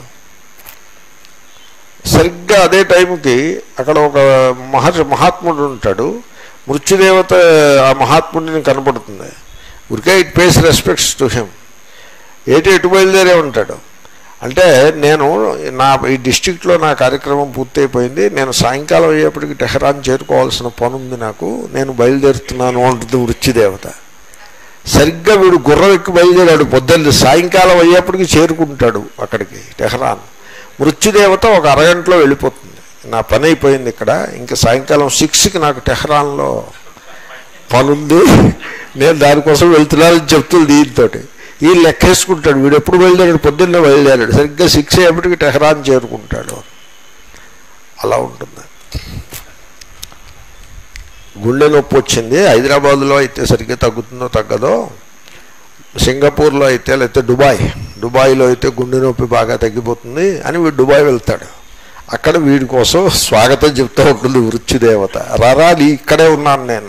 సరిగ్గా అదే టైంకి అక్కడ ఒక మహర్షి మహాత్ముడు ఉంటాడు మృత్యుదేవత ఆ మహాత్ముడిని కనపడుతుంది ఊరికే it pays respects to him ఏటి ఎటు బయలుదేరే ఉంటాడు అంటే నేను నా ఈ డిస్టిక్లో నా కార్యక్రమం పూర్తయిపోయింది నేను సాయంకాలం అయ్యేప్పటికి టెహరాన్ చేరుకోవాల్సిన పని ఉంది నాకు నేను బయలుదేరుతున్నాను అంటుంది మృత్యుదేవత సరిగ్గా వీడు గుర్రం ఎక్కి బయలుదేరాడు పొద్దున్న సాయంకాలం అయ్యేప్పటికి చేరుకుంటాడు అక్కడికి టెహరాన్ మృత్యుదేవత ఒక అరగంటలో వెళ్ళిపోతుంది నా పని అయిపోయింది ఇక్కడ ఇంకా సాయంకాలం సిక్స్కి నాకు టెహరాన్లో పనుంది నేను దానికోసం వెళ్తున్నానని చెప్తుంది దీంతో ఈ లెక్కేసుకుంటాడు వీడు ఎప్పుడు బయలుదేరాడు పొద్దున్నే బయలుదేరాడు సరిగ్గా సిక్స్ అయ్యేప్పటికి టెహరాన్ చేరుకుంటాడు అలా ఉంటుంది గుండె నొప్పి వచ్చింది హైదరాబాద్లో అయితే సరిగ్గా తగ్గుతుందో తగ్గదో సింగపూర్లో అయితే లేకపోతే దుబాయ్ దుబాయ్లో అయితే గుండె నొప్పి బాగా తగ్గిపోతుంది అని వీడు దుబాయ్ వెళ్తాడు అక్కడ వీడి కోసం స్వాగతం చెప్తూ ఉంటుంది వృత్తిదేవత రారా నీ ఇక్కడే ఉన్నాను నేను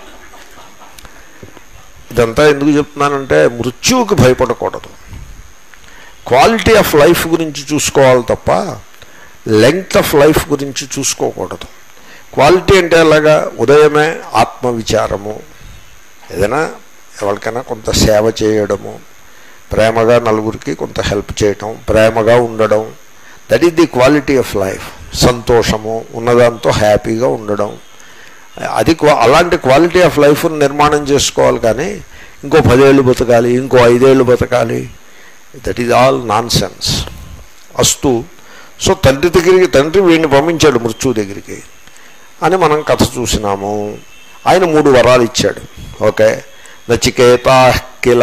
ఇదంతా ఎందుకు చెప్తున్నానంటే మృత్యువుకి భయపడకూడదు క్వాలిటీ ఆఫ్ లైఫ్ గురించి చూసుకోవాలి తప్ప లెంగ్త్ ఆఫ్ లైఫ్ గురించి చూసుకోకూడదు క్వాలిటీ అంటే అలాగా ఉదయమే ఆత్మవిచారము ఏదైనా ఎవరికైనా కొంత సేవ చేయడము ప్రేమగా నలుగురికి కొంత హెల్ప్ చేయటం ప్రేమగా ఉండడం that is the quality of life సంతోషము ఉన్నదాంతో హ్యాపీగా ఉండడం అది క్వా- అలాంటి క్వాలిటీ ఆఫ్ లైఫ్ నిర్మాణం చేసుకోవాలి కానీ ఇంకో పదేళ్ళు బతకాలి ఇంకో ఐదేళ్ళు బతకాలి that is all nonsense అస్తు సో తండ్రి దగ్గరికి తండ్రి వీడిని పంపించాడు మృత్యువు దగ్గరికి అని మనం కథ చూసినాము ఆయన మూడు వరాలు ఇచ్చాడు ఓకే నచికేత కిల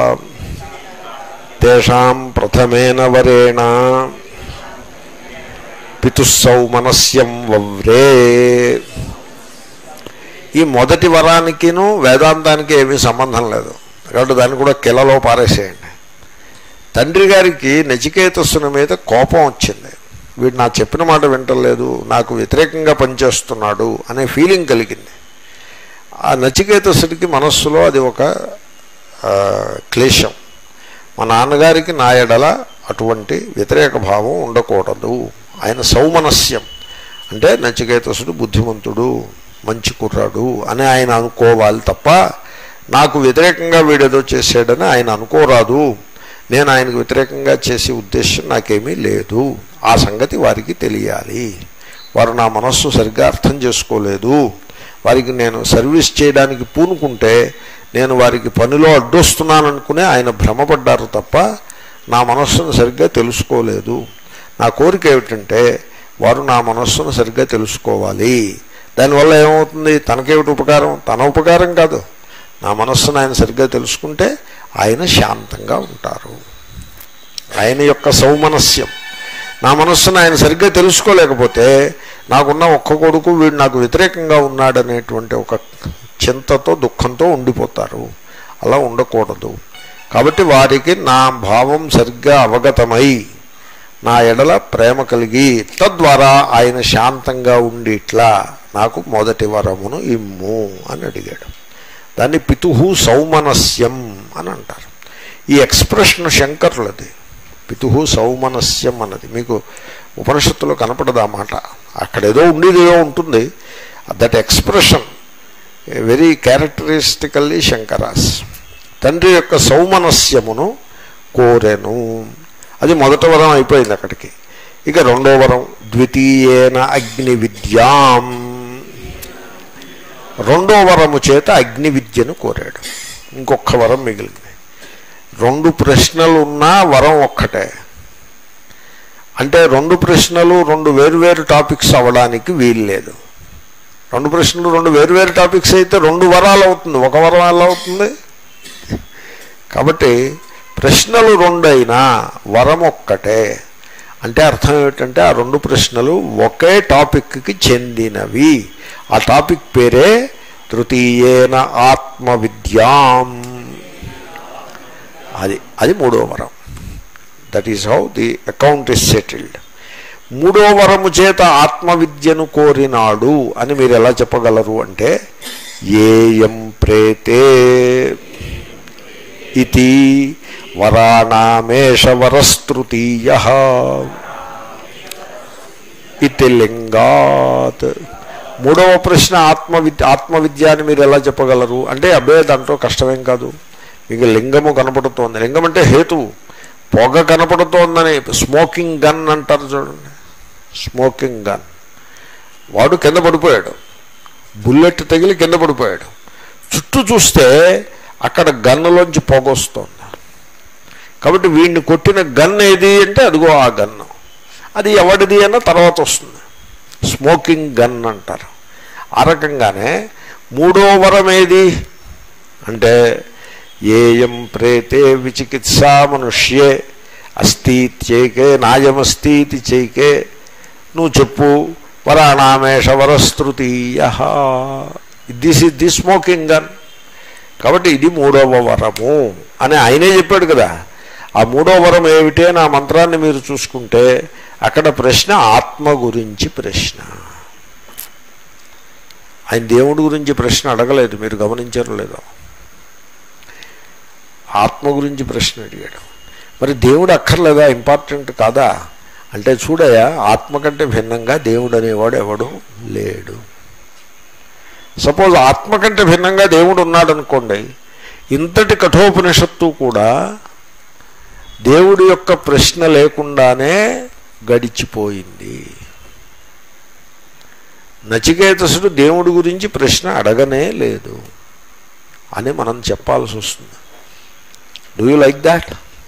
తేషాం ప్రథమేన వరేణ పితుస్సౌమనస్యం వవ్రే ఈ మొదటి వరానికిను వేదాంతానికి ఏమీ సంబంధం లేదు కాబట్టి దాన్ని కూడా కిలలో పారేసేయండి తండ్రి గారికి నచికేతస్సుని మీద కోపం వచ్చింది వీడు నా చెప్పిన మాట వింటలేదు నాకు వ్యతిరేకంగా పనిచేస్తున్నాడు అనే ఫీలింగ్ కలిగింది ఆ నచికేతసుడికి మనస్సులో అది ఒక ఆ, క్లేశం మా నాన్నగారికి నా ఎడల అటువంటి వ్యతిరేక భావం ఉండకూడదు ఆయన సౌమనస్యం అంటే నచికేతసుడు బుద్ధిమంతుడు మంచి కుర్రాడు అని ఆయన అనుకోవాలి తప్ప నాకు వ్యతిరేకంగా వీడేదో చేశాడని ఆయన అనుకోరాదు నేను ఆయనకు వ్యతిరేకంగా చేసే ఉద్దేశం నాకేమీ లేదు ఆ సంగతి వారికి తెలియాలి వారు నా మనస్సు సరిగ్గా అర్థం చేసుకోలేదు వారికి నేను సర్వీస్ చేయడానికి పూనుకుంటే నేను వారికి పనిలో అడ్డొస్తున్నాననుకునే ఆయన భ్రమపడ్డారు తప్ప నా మనస్సును సరిగ్గా తెలుసుకోలేదు నా కోరిక ఏమిటంటే వారు నా మనస్సును సరిగ్గా తెలుసుకోవాలి దానివల్ల ఏమవుతుంది తనకేమిటి ఉపకారం తన ఉపకారం కాదు నా మనస్సును ఆయన సరిగ్గా తెలుసుకుంటే ఆయన శాంతంగా ఉంటారు ఆయన యొక్క సౌమనస్యం నా మనస్సును ఆయన సరిగ్గా తెలుసుకోలేకపోతే నాకున్న ఒక్క కొడుకు వీడు నాకు వ్యతిరేకంగా ఉన్నాడనేటువంటి ఒక చింతతో దుఃఖంతో ఉండిపోతారు అలా ఉండకూడదు కాబట్టి వారికి నా భావం సరిగ్గా అవగతమై నా ఎడల ప్రేమ కలిగి తద్వారా ఆయన శాంతంగా ఉండి ఇట్లా నాకు మొదటి వరమును ఇమ్ము అని అడిగాడు దాన్ని పితుహు సౌమనస్యం అని అంటారు ఈ ఎక్స్ప్రెషన్ శంకరులది పితుహు సౌమనస్యం అన్నది మీకు ఉపనిషత్తులో కనపడదు ఆ మాట అక్కడేదో ఉండేది ఏదో ఉంటుంది that expression very characteristically Shankara's తండ్రి యొక్క సౌమనస్యమును కోరెను అది మొదట వరం అయిపోయింది అక్కడికి ఇక రెండో వరం ద్వితీయేన అగ్ని విద్యాం రెండో వరము చేత అగ్ని విద్యను కోరాడు ఇంకొక వరం మిగిలింది రెండు ప్రశ్నలు ఉన్నా వరం ఒక్కటే అంటే రెండు ప్రశ్నలు రెండు వేరువేరు టాపిక్స్ అవ్వడానికి వీలు లేదు రెండు ప్రశ్నలు రెండు వేరువేరు టాపిక్స్ అయితే రెండు వరాలు అవుతుంది ఒక వరం ఎలా అవుతుంది కాబట్టి ప్రశ్నలు రెండైనా వరం ఒక్కటే అంటే అర్థం ఏమిటంటే ఆ రెండు ప్రశ్నలు ఒకే టాపిక్కి చెందినవి ఆ టాపిక్ పేరే తృతీయేన ఆత్మవిద్యాం అది అది మూడో వరం that is how the account is settled మూడో వరము చేత ఆత్మవిద్యను కోరినాడు అని మీరు ఎలా చెప్పగలరు అంటే ఏయం ప్రేతే ఇది వరాణామేష వరస్తృతీయ ఇది లింగాత్ మూడవ ప్రశ్న ఆత్మవిద్య ఆత్మవిద్య అని మీరు ఎలా చెప్పగలరు అంటే అబ్బే దాంట్లో కష్టమేం కాదు మీకు లింగము కనపడుతోంది లింగం అంటే హేతువు పొగ కనపడుతోందని స్మోకింగ్ గన్ అంటారు చూడండి స్మోకింగ్ గన్ వాడు కింద పడిపోయాడు బుల్లెట్ తగిలి కింద పడిపోయాడు చుట్టూ చూస్తే అక్కడ గన్నులోంచి పొగ వస్తుంది కాబట్టి వీడిని కొట్టిన గన్ ఏది అంటే అదిగో ఆ గన్ను అది ఎవడిది అన్న తర్వాత వస్తుంది స్మోకింగ్ గన్ అంటారు ఆ రకంగానే మూడో వరం ఏది అంటే ఏయం ప్రేతే విచికిత్సా మనుష్యే అస్థీత్యేకే నాయమస్థీతి చైకే నువ్వు చెప్పు వరాణామేష వరస్తృతీయ this is the smoking gun కాబట్టి ఇది మూడవ వరము అని ఆయనే చెప్పాడు కదా ఆ మూడో వరం ఏమిటి అని ఆ మంత్రాన్ని మీరు చూసుకుంటే అక్కడ ప్రశ్న ఆత్మ గురించి ప్రశ్న ఆయన దేవుడి గురించి ప్రశ్న అడగలేదు మీరు గమనించారో లేదో ఆత్మ గురించి ప్రశ్న అడిగాడు మరి దేవుడు అక్కర్లేదా ఇంపార్టెంట్ కాదా అంటే చూడయా ఆత్మ కంటే భిన్నంగా దేవుడు అనేవాడు ఎవడు లేడు సపోజ్ ఆత్మ కంటే భిన్నంగా దేవుడు ఉన్నాడు అనుకోండి ఇంతటి కఠోపనిషత్తు కూడా దేవుడి యొక్క ప్రశ్న లేకుండానే గడిచిపోయింది నచికేతసుడు దేవుడి గురించి ప్రశ్న అడగనే లేదు అని మనం చెప్పాల్సి వస్తుంది do you like that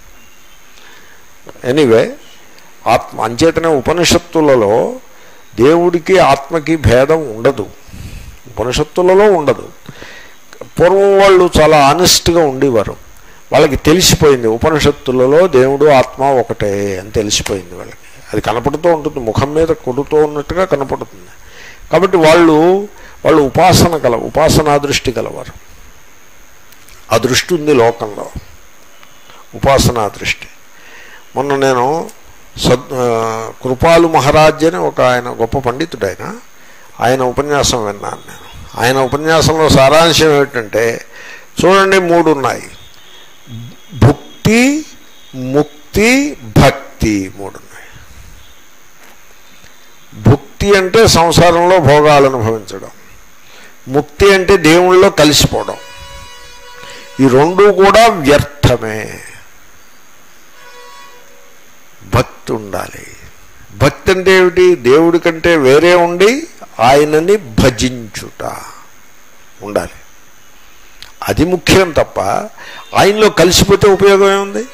anyway ఆత్మ అంచేతనే ఉపనిషత్తులలో దేవుడికి ఆత్మకి భేదం ఉండదు ఉపనిషత్తులలో ఉండదు పూర్వం వాళ్ళు చాలా ఆనెస్ట్గా ఉండేవారు వాళ్ళకి తెలిసిపోయింది ఉపనిషత్తులలో దేవుడు ఆత్మ ఒకటే అని తెలిసిపోయింది వాళ్ళకి అది కనపడుతూ ఉంటుంది ముఖం మీద కొడుతూ ఉన్నట్టుగా కనపడుతుంది కాబట్టి వాళ్ళు వాళ్ళు ఉపాసన కల ఉపాసనా దృష్టి గలవారు ఆ దృష్టి ఉంది లోకంలో ఉపాసనా దృష్టి మొన్న నేను సద్ కృపాలు మహారాజ్ అని ఒక ఆయన గొప్ప పండితుడు ఆయన ఆయన ఉపన్యాసం విన్నాను నేను ఆయన ఉపన్యాసంలో సారాంశం ఏమిటంటే చూడండి మూడు ఉన్నాయి భుక్తి ముక్తి భక్తి మూడు ఉన్నాయి భుక్తి అంటే సంసారంలో భోగాలు అనుభవించడం ముక్తి అంటే దేవుళ్ళలో కలిసిపోవడం ఈ రెండు కూడా వ్యర్థమే భక్తి ఉండాలి భక్తి అంటే ఏమిటి దేవుడి కంటే వేరే ఉండి ఆయనని భజించుట ఉండాలి అది ముఖ్యం తప్ప ఆయనలో కలిసిపోతే ఉపయోగం ఏముంది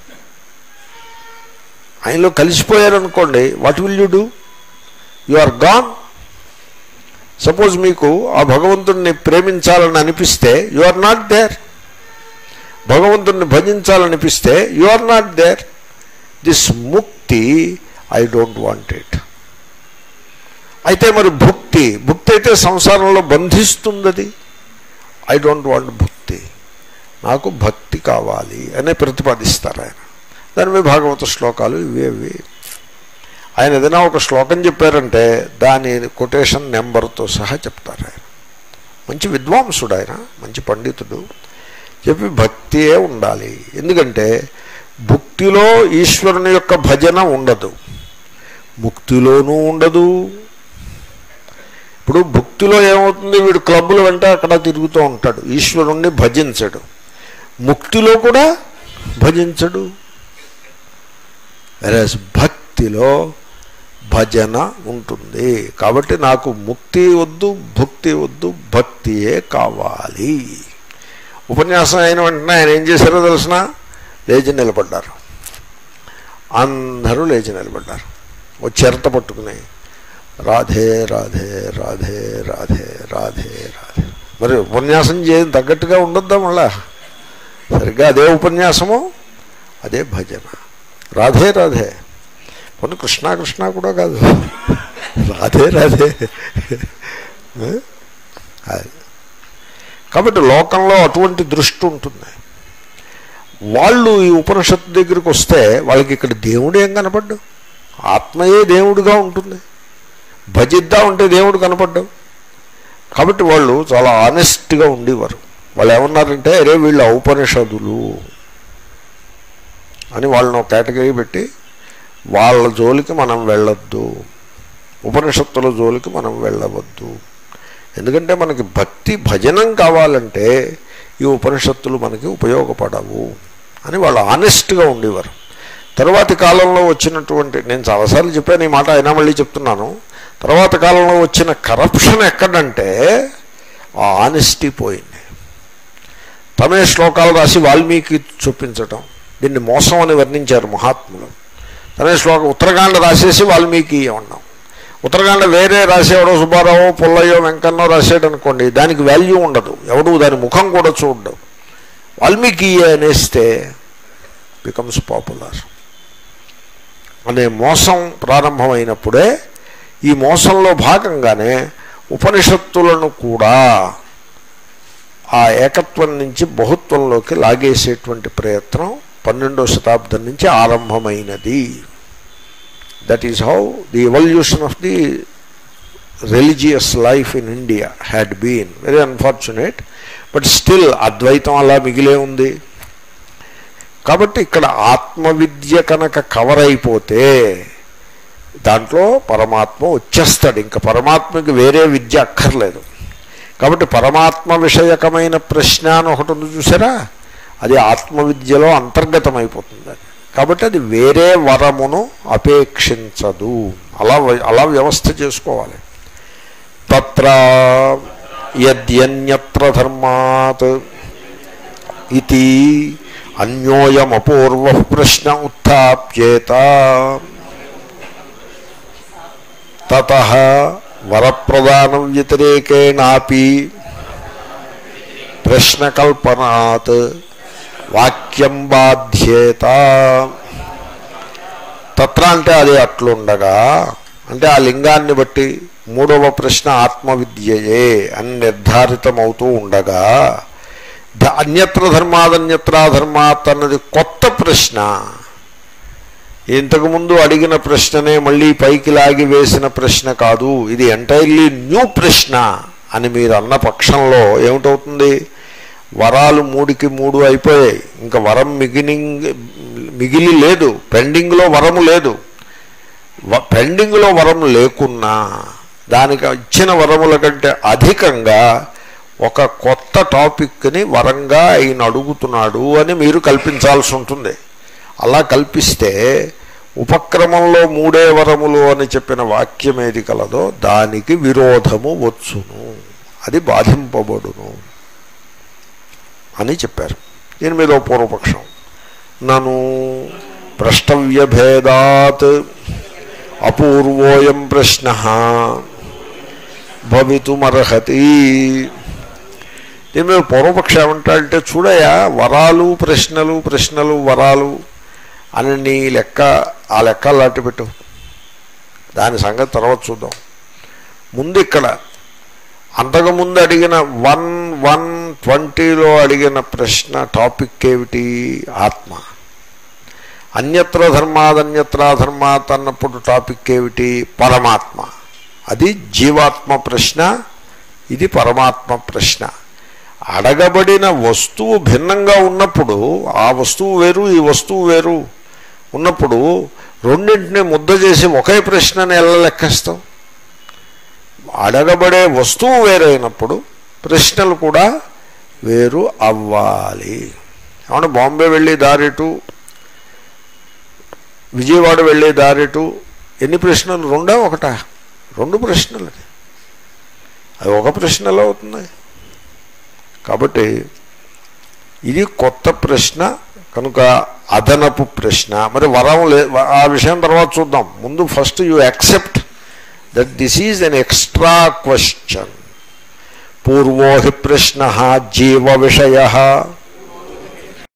ఆయనలో కలిసిపోయారనుకోండి what will you do you are gone suppose మీకు ఆ భగవంతుడిని ప్రేమించాలని అనిపిస్తే యు ఆర్ నాట్ దేర్ భగవంతుడిని భజించాలనిపిస్తే you are not there this ముక్తి ఐ డోంట్ వాంట్ ఇట్ అయితే మరి భుక్తి భుక్తి అయితే సంసారంలో బంధిస్తుంది ఐ డోంట్ వాంట్ భుక్తి నాకు భక్తి కావాలి అనే ప్రతిపాదిస్తారు ఆయన దాని మీద భాగవత శ్లోకాలు ఇవే ఇవి ఆయన ఏదైనా ఒక శ్లోకం చెప్పారంటే దాని కొటేషన్ నెంబర్తో సహా చెప్తారు ఆయన మంచి విద్వాంసుడు ఆయన మంచి పండితుడు చెప్పి భక్తియే ఉండాలి ఎందుకంటే భుక్తిలో ఈశ్వరుని యొక్క భజన ఉండదు ముక్తిలోనూ ఉండదు ఇప్పుడు భుక్తిలో ఏమవుతుంది వీడు క్లబ్బుల వెంట అక్కడ తిరుగుతూ ఉంటాడు ఈశ్వరుణ్ణి భజించడు ముక్తిలో కూడా భజించడు వెరస్ భక్తిలో భజన ఉంటుంది కాబట్టి నాకు ముక్తి వద్దు భుక్తి వద్దు భక్తియే కావాలి ఉపన్యాసం అయిన వెంటనే ఆయన ఏం చేశారో తెలిసిన లేచి నిలబడ్డారు అందరూ లేచి నిలబడ్డారు ఓ చిరత పట్టుకుని రాధే రాధే రాధే రాధే రాధే రాధే మరి ఉపన్యాసం చేయ తగ్గట్టుగా ఉండొద్దా మళ్ళా సరిగ్గా అదే ఉపన్యాసము అదే భజన రాధే రాధే కొన్ని కృష్ణ కృష్ణ కూడా కాదు రాధే రాధే కాబట్టి లోకంలో అటువంటి దృష్టి ఉంటుంది వాళ్ళు ఈ ఉపనిషత్తు దగ్గరికి వస్తే వాళ్ళకి ఇక్కడ దేవుడు ఏం కనపడ్డు ఆత్మయే దేవుడుగా ఉంటుంది భజిద్దా ఉంటే దేవుడు కనపడ్డావు కాబట్టి వాళ్ళు చాలా ఆనెస్ట్గా ఉండేవారు వాళ్ళు ఏమన్నారంటే అరే వీళ్ళు ఔపనిషదులు అని వాళ్ళని ఒక కేటగిరీ పెట్టి వాళ్ళ జోలికి మనం వెళ్ళొద్దు ఉపనిషత్తుల జోలికి మనం వెళ్ళవద్దు ఎందుకంటే మనకి భక్తి భజనం కావాలంటే ఈ ఉపనిషత్తులు మనకి ఉపయోగపడవు అని వాళ్ళు ఆనెస్ట్గా ఉండేవారు తరువాతి కాలంలో వచ్చినటువంటి నేను చాలాసార్లు చెప్పాను ఈ మాట అయినా మళ్ళీ చెప్తున్నాను తర్వాత కాలంలో వచ్చిన కరప్షన్ ఎక్కడంటే ఆ ఆనెస్టీ పోయింది తమే శ్లోకాలు రాసి వాల్మీకి చూపించటం దీన్ని మోసం అని వర్ణించారు మహాత్ములు తనే శ్లోకం ఉత్తరకాండ రాసేసి వాల్మీకి అన్నాం ఉత్తరకాండ వేరే రాసేవాడో సుబ్బారావు పుల్లయ్యో వెంకన్నో రాసాడు అనుకోండి దానికి వాల్యూ ఉండదు ఎవడు దాని ముఖం కూడా చూడడు వాల్మీకి అనేస్తే బికమ్స్ పాపులర్ అనే మోసం ప్రారంభమైనప్పుడే ఈ మోసంలో భాగంగానే ఉపనిషత్తులను కూడా ఆ ఏకత్వం నుంచి బహుత్వంలోకి లాగేసేటువంటి ప్రయత్నం పన్నెండో శతాబ్దం నుంచి ఆరంభమైనది that is how the evolution of the religious life in India had been very unfortunate but still అద్వైతం అలా మిగిలే ఉంది కాబట్టి ఇక్కడ ఆత్మవిద్య కనుక కవర్ అయిపోతే దాంట్లో పరమాత్మ వచ్చేస్తాడు ఇంకా పరమాత్మకి వేరే విద్య అక్కర్లేదు కాబట్టి పరమాత్మ విషయకమైన ప్రశ్న అని ఒకటి ఉంది చూసారా అది ఆత్మవిద్యలో అంతర్గతమైపోతుంది అది కాబట్టి అది వేరే వరమును అపేక్షించదు అలా అలా వ్యవస్థ చేసుకోవాలి తత్ర యద్యన్యత్ర ధర్మాత్ ఇది అన్యోయమపూర్వ ప్రశ్న ఉత్థాప్యేత తత వరప్రదానం వ్యతిరేకేణాపి ప్రశ్నకల్పనాత్ వాక్యం బాధ్యేత తత్ర అంటే అది అట్లుండగా అంటే ఆ లింగాన్ని బట్టి మూడవ ప్రశ్న ఆత్మవిద్యయే అని నిర్ధారితమవుతూ ఉండగా ధ- అన్యత్ర ధర్మాదన్యత్ర ధర్మాత్ అన్నది కొత్త ప్రశ్న ఇంతకుముందు అడిగిన ప్రశ్ననే మళ్ళీ పైకి లాగి వేసిన ప్రశ్న కాదు ఇది ఎంటైర్లీ న్యూ ప్రశ్న అని మీరు అన్న పక్షంలో ఏమిటవుతుంది వరాలు మూడుకి మూడు అయిపోయాయి ఇంకా వరం మిగిలింగ్ మిగిలి లేదు పెండింగ్లో వరము లేదు వ- పెండింగ్లో వరం లేకున్నా దానికి ఇచ్చిన వరముల కంటే అధికంగా ఒక కొత్త టాపిక్ని వరంగా ఆయన అడుగుతున్నాడు అని మీరు కల్పించాల్సి ఉంటుంది అలా కల్పిస్తే ఉపక్రమంలో మూడే వరములు అని చెప్పిన వాక్యం ఏది కలదో దానికి విరోధము వచ్చును అది బాధింపబడును అని చెప్పారు దీని మీద ఓ పూర్వపక్షం నను ప్రష్టవ్యభేదాత్ అపూర్వోయం ప్రశ్న భవితుమర్హతి దీని మీద పూర్వపక్షం ఏమంటాడంటే చూడయా వరాలు ప్రశ్నలు ప్రశ్నలు వరాలు అని నీ లెక్క ఆ లెక్క అలాంటి పెట్టు దాని సంగతి తర్వాత చూద్దాం ముందు ఇక్కడ అంతకుముందు అడిగిన వన్ వన్ ట్వంటీలో అడిగిన ప్రశ్న టాపిక్ ఏమిటి ఆత్మ అన్యత్ర ధర్మాదన్యత్ర ధర్మాత్ అన్నప్పుడు టాపిక్ ఏమిటి పరమాత్మ అది జీవాత్మ ప్రశ్న ఇది పరమాత్మ ప్రశ్న అడగబడిన వస్తువు భిన్నంగా ఉన్నప్పుడు ఆ వస్తువు వేరు ఈ వస్తువు వేరు ఉన్నప్పుడు రెండింటిని ముద్ద చేసి ఒకే ప్రశ్నని ఎలా లెక్కేస్తాం అడగబడే వస్తువు వేరైనప్పుడు ప్రశ్నలు కూడా వేరు అవ్వాలి ఏమన్నా బాంబే వెళ్ళే దారిటు విజయవాడ వెళ్ళే దారిటు ఎన్ని ప్రశ్నలు రెండా ఒకటా రెండు ప్రశ్నలు అది అది ఒక ప్రశ్నలో అవుతుంది కాబట్టి ఇది కొత్త ప్రశ్న కనుక అదనపు ప్రశ్న మరి వరం లే ఆ విషయం తర్వాత చూద్దాం ముందు first you accept that this is an extra question పూర్వో హి ప్రశ్న జీవ విషయ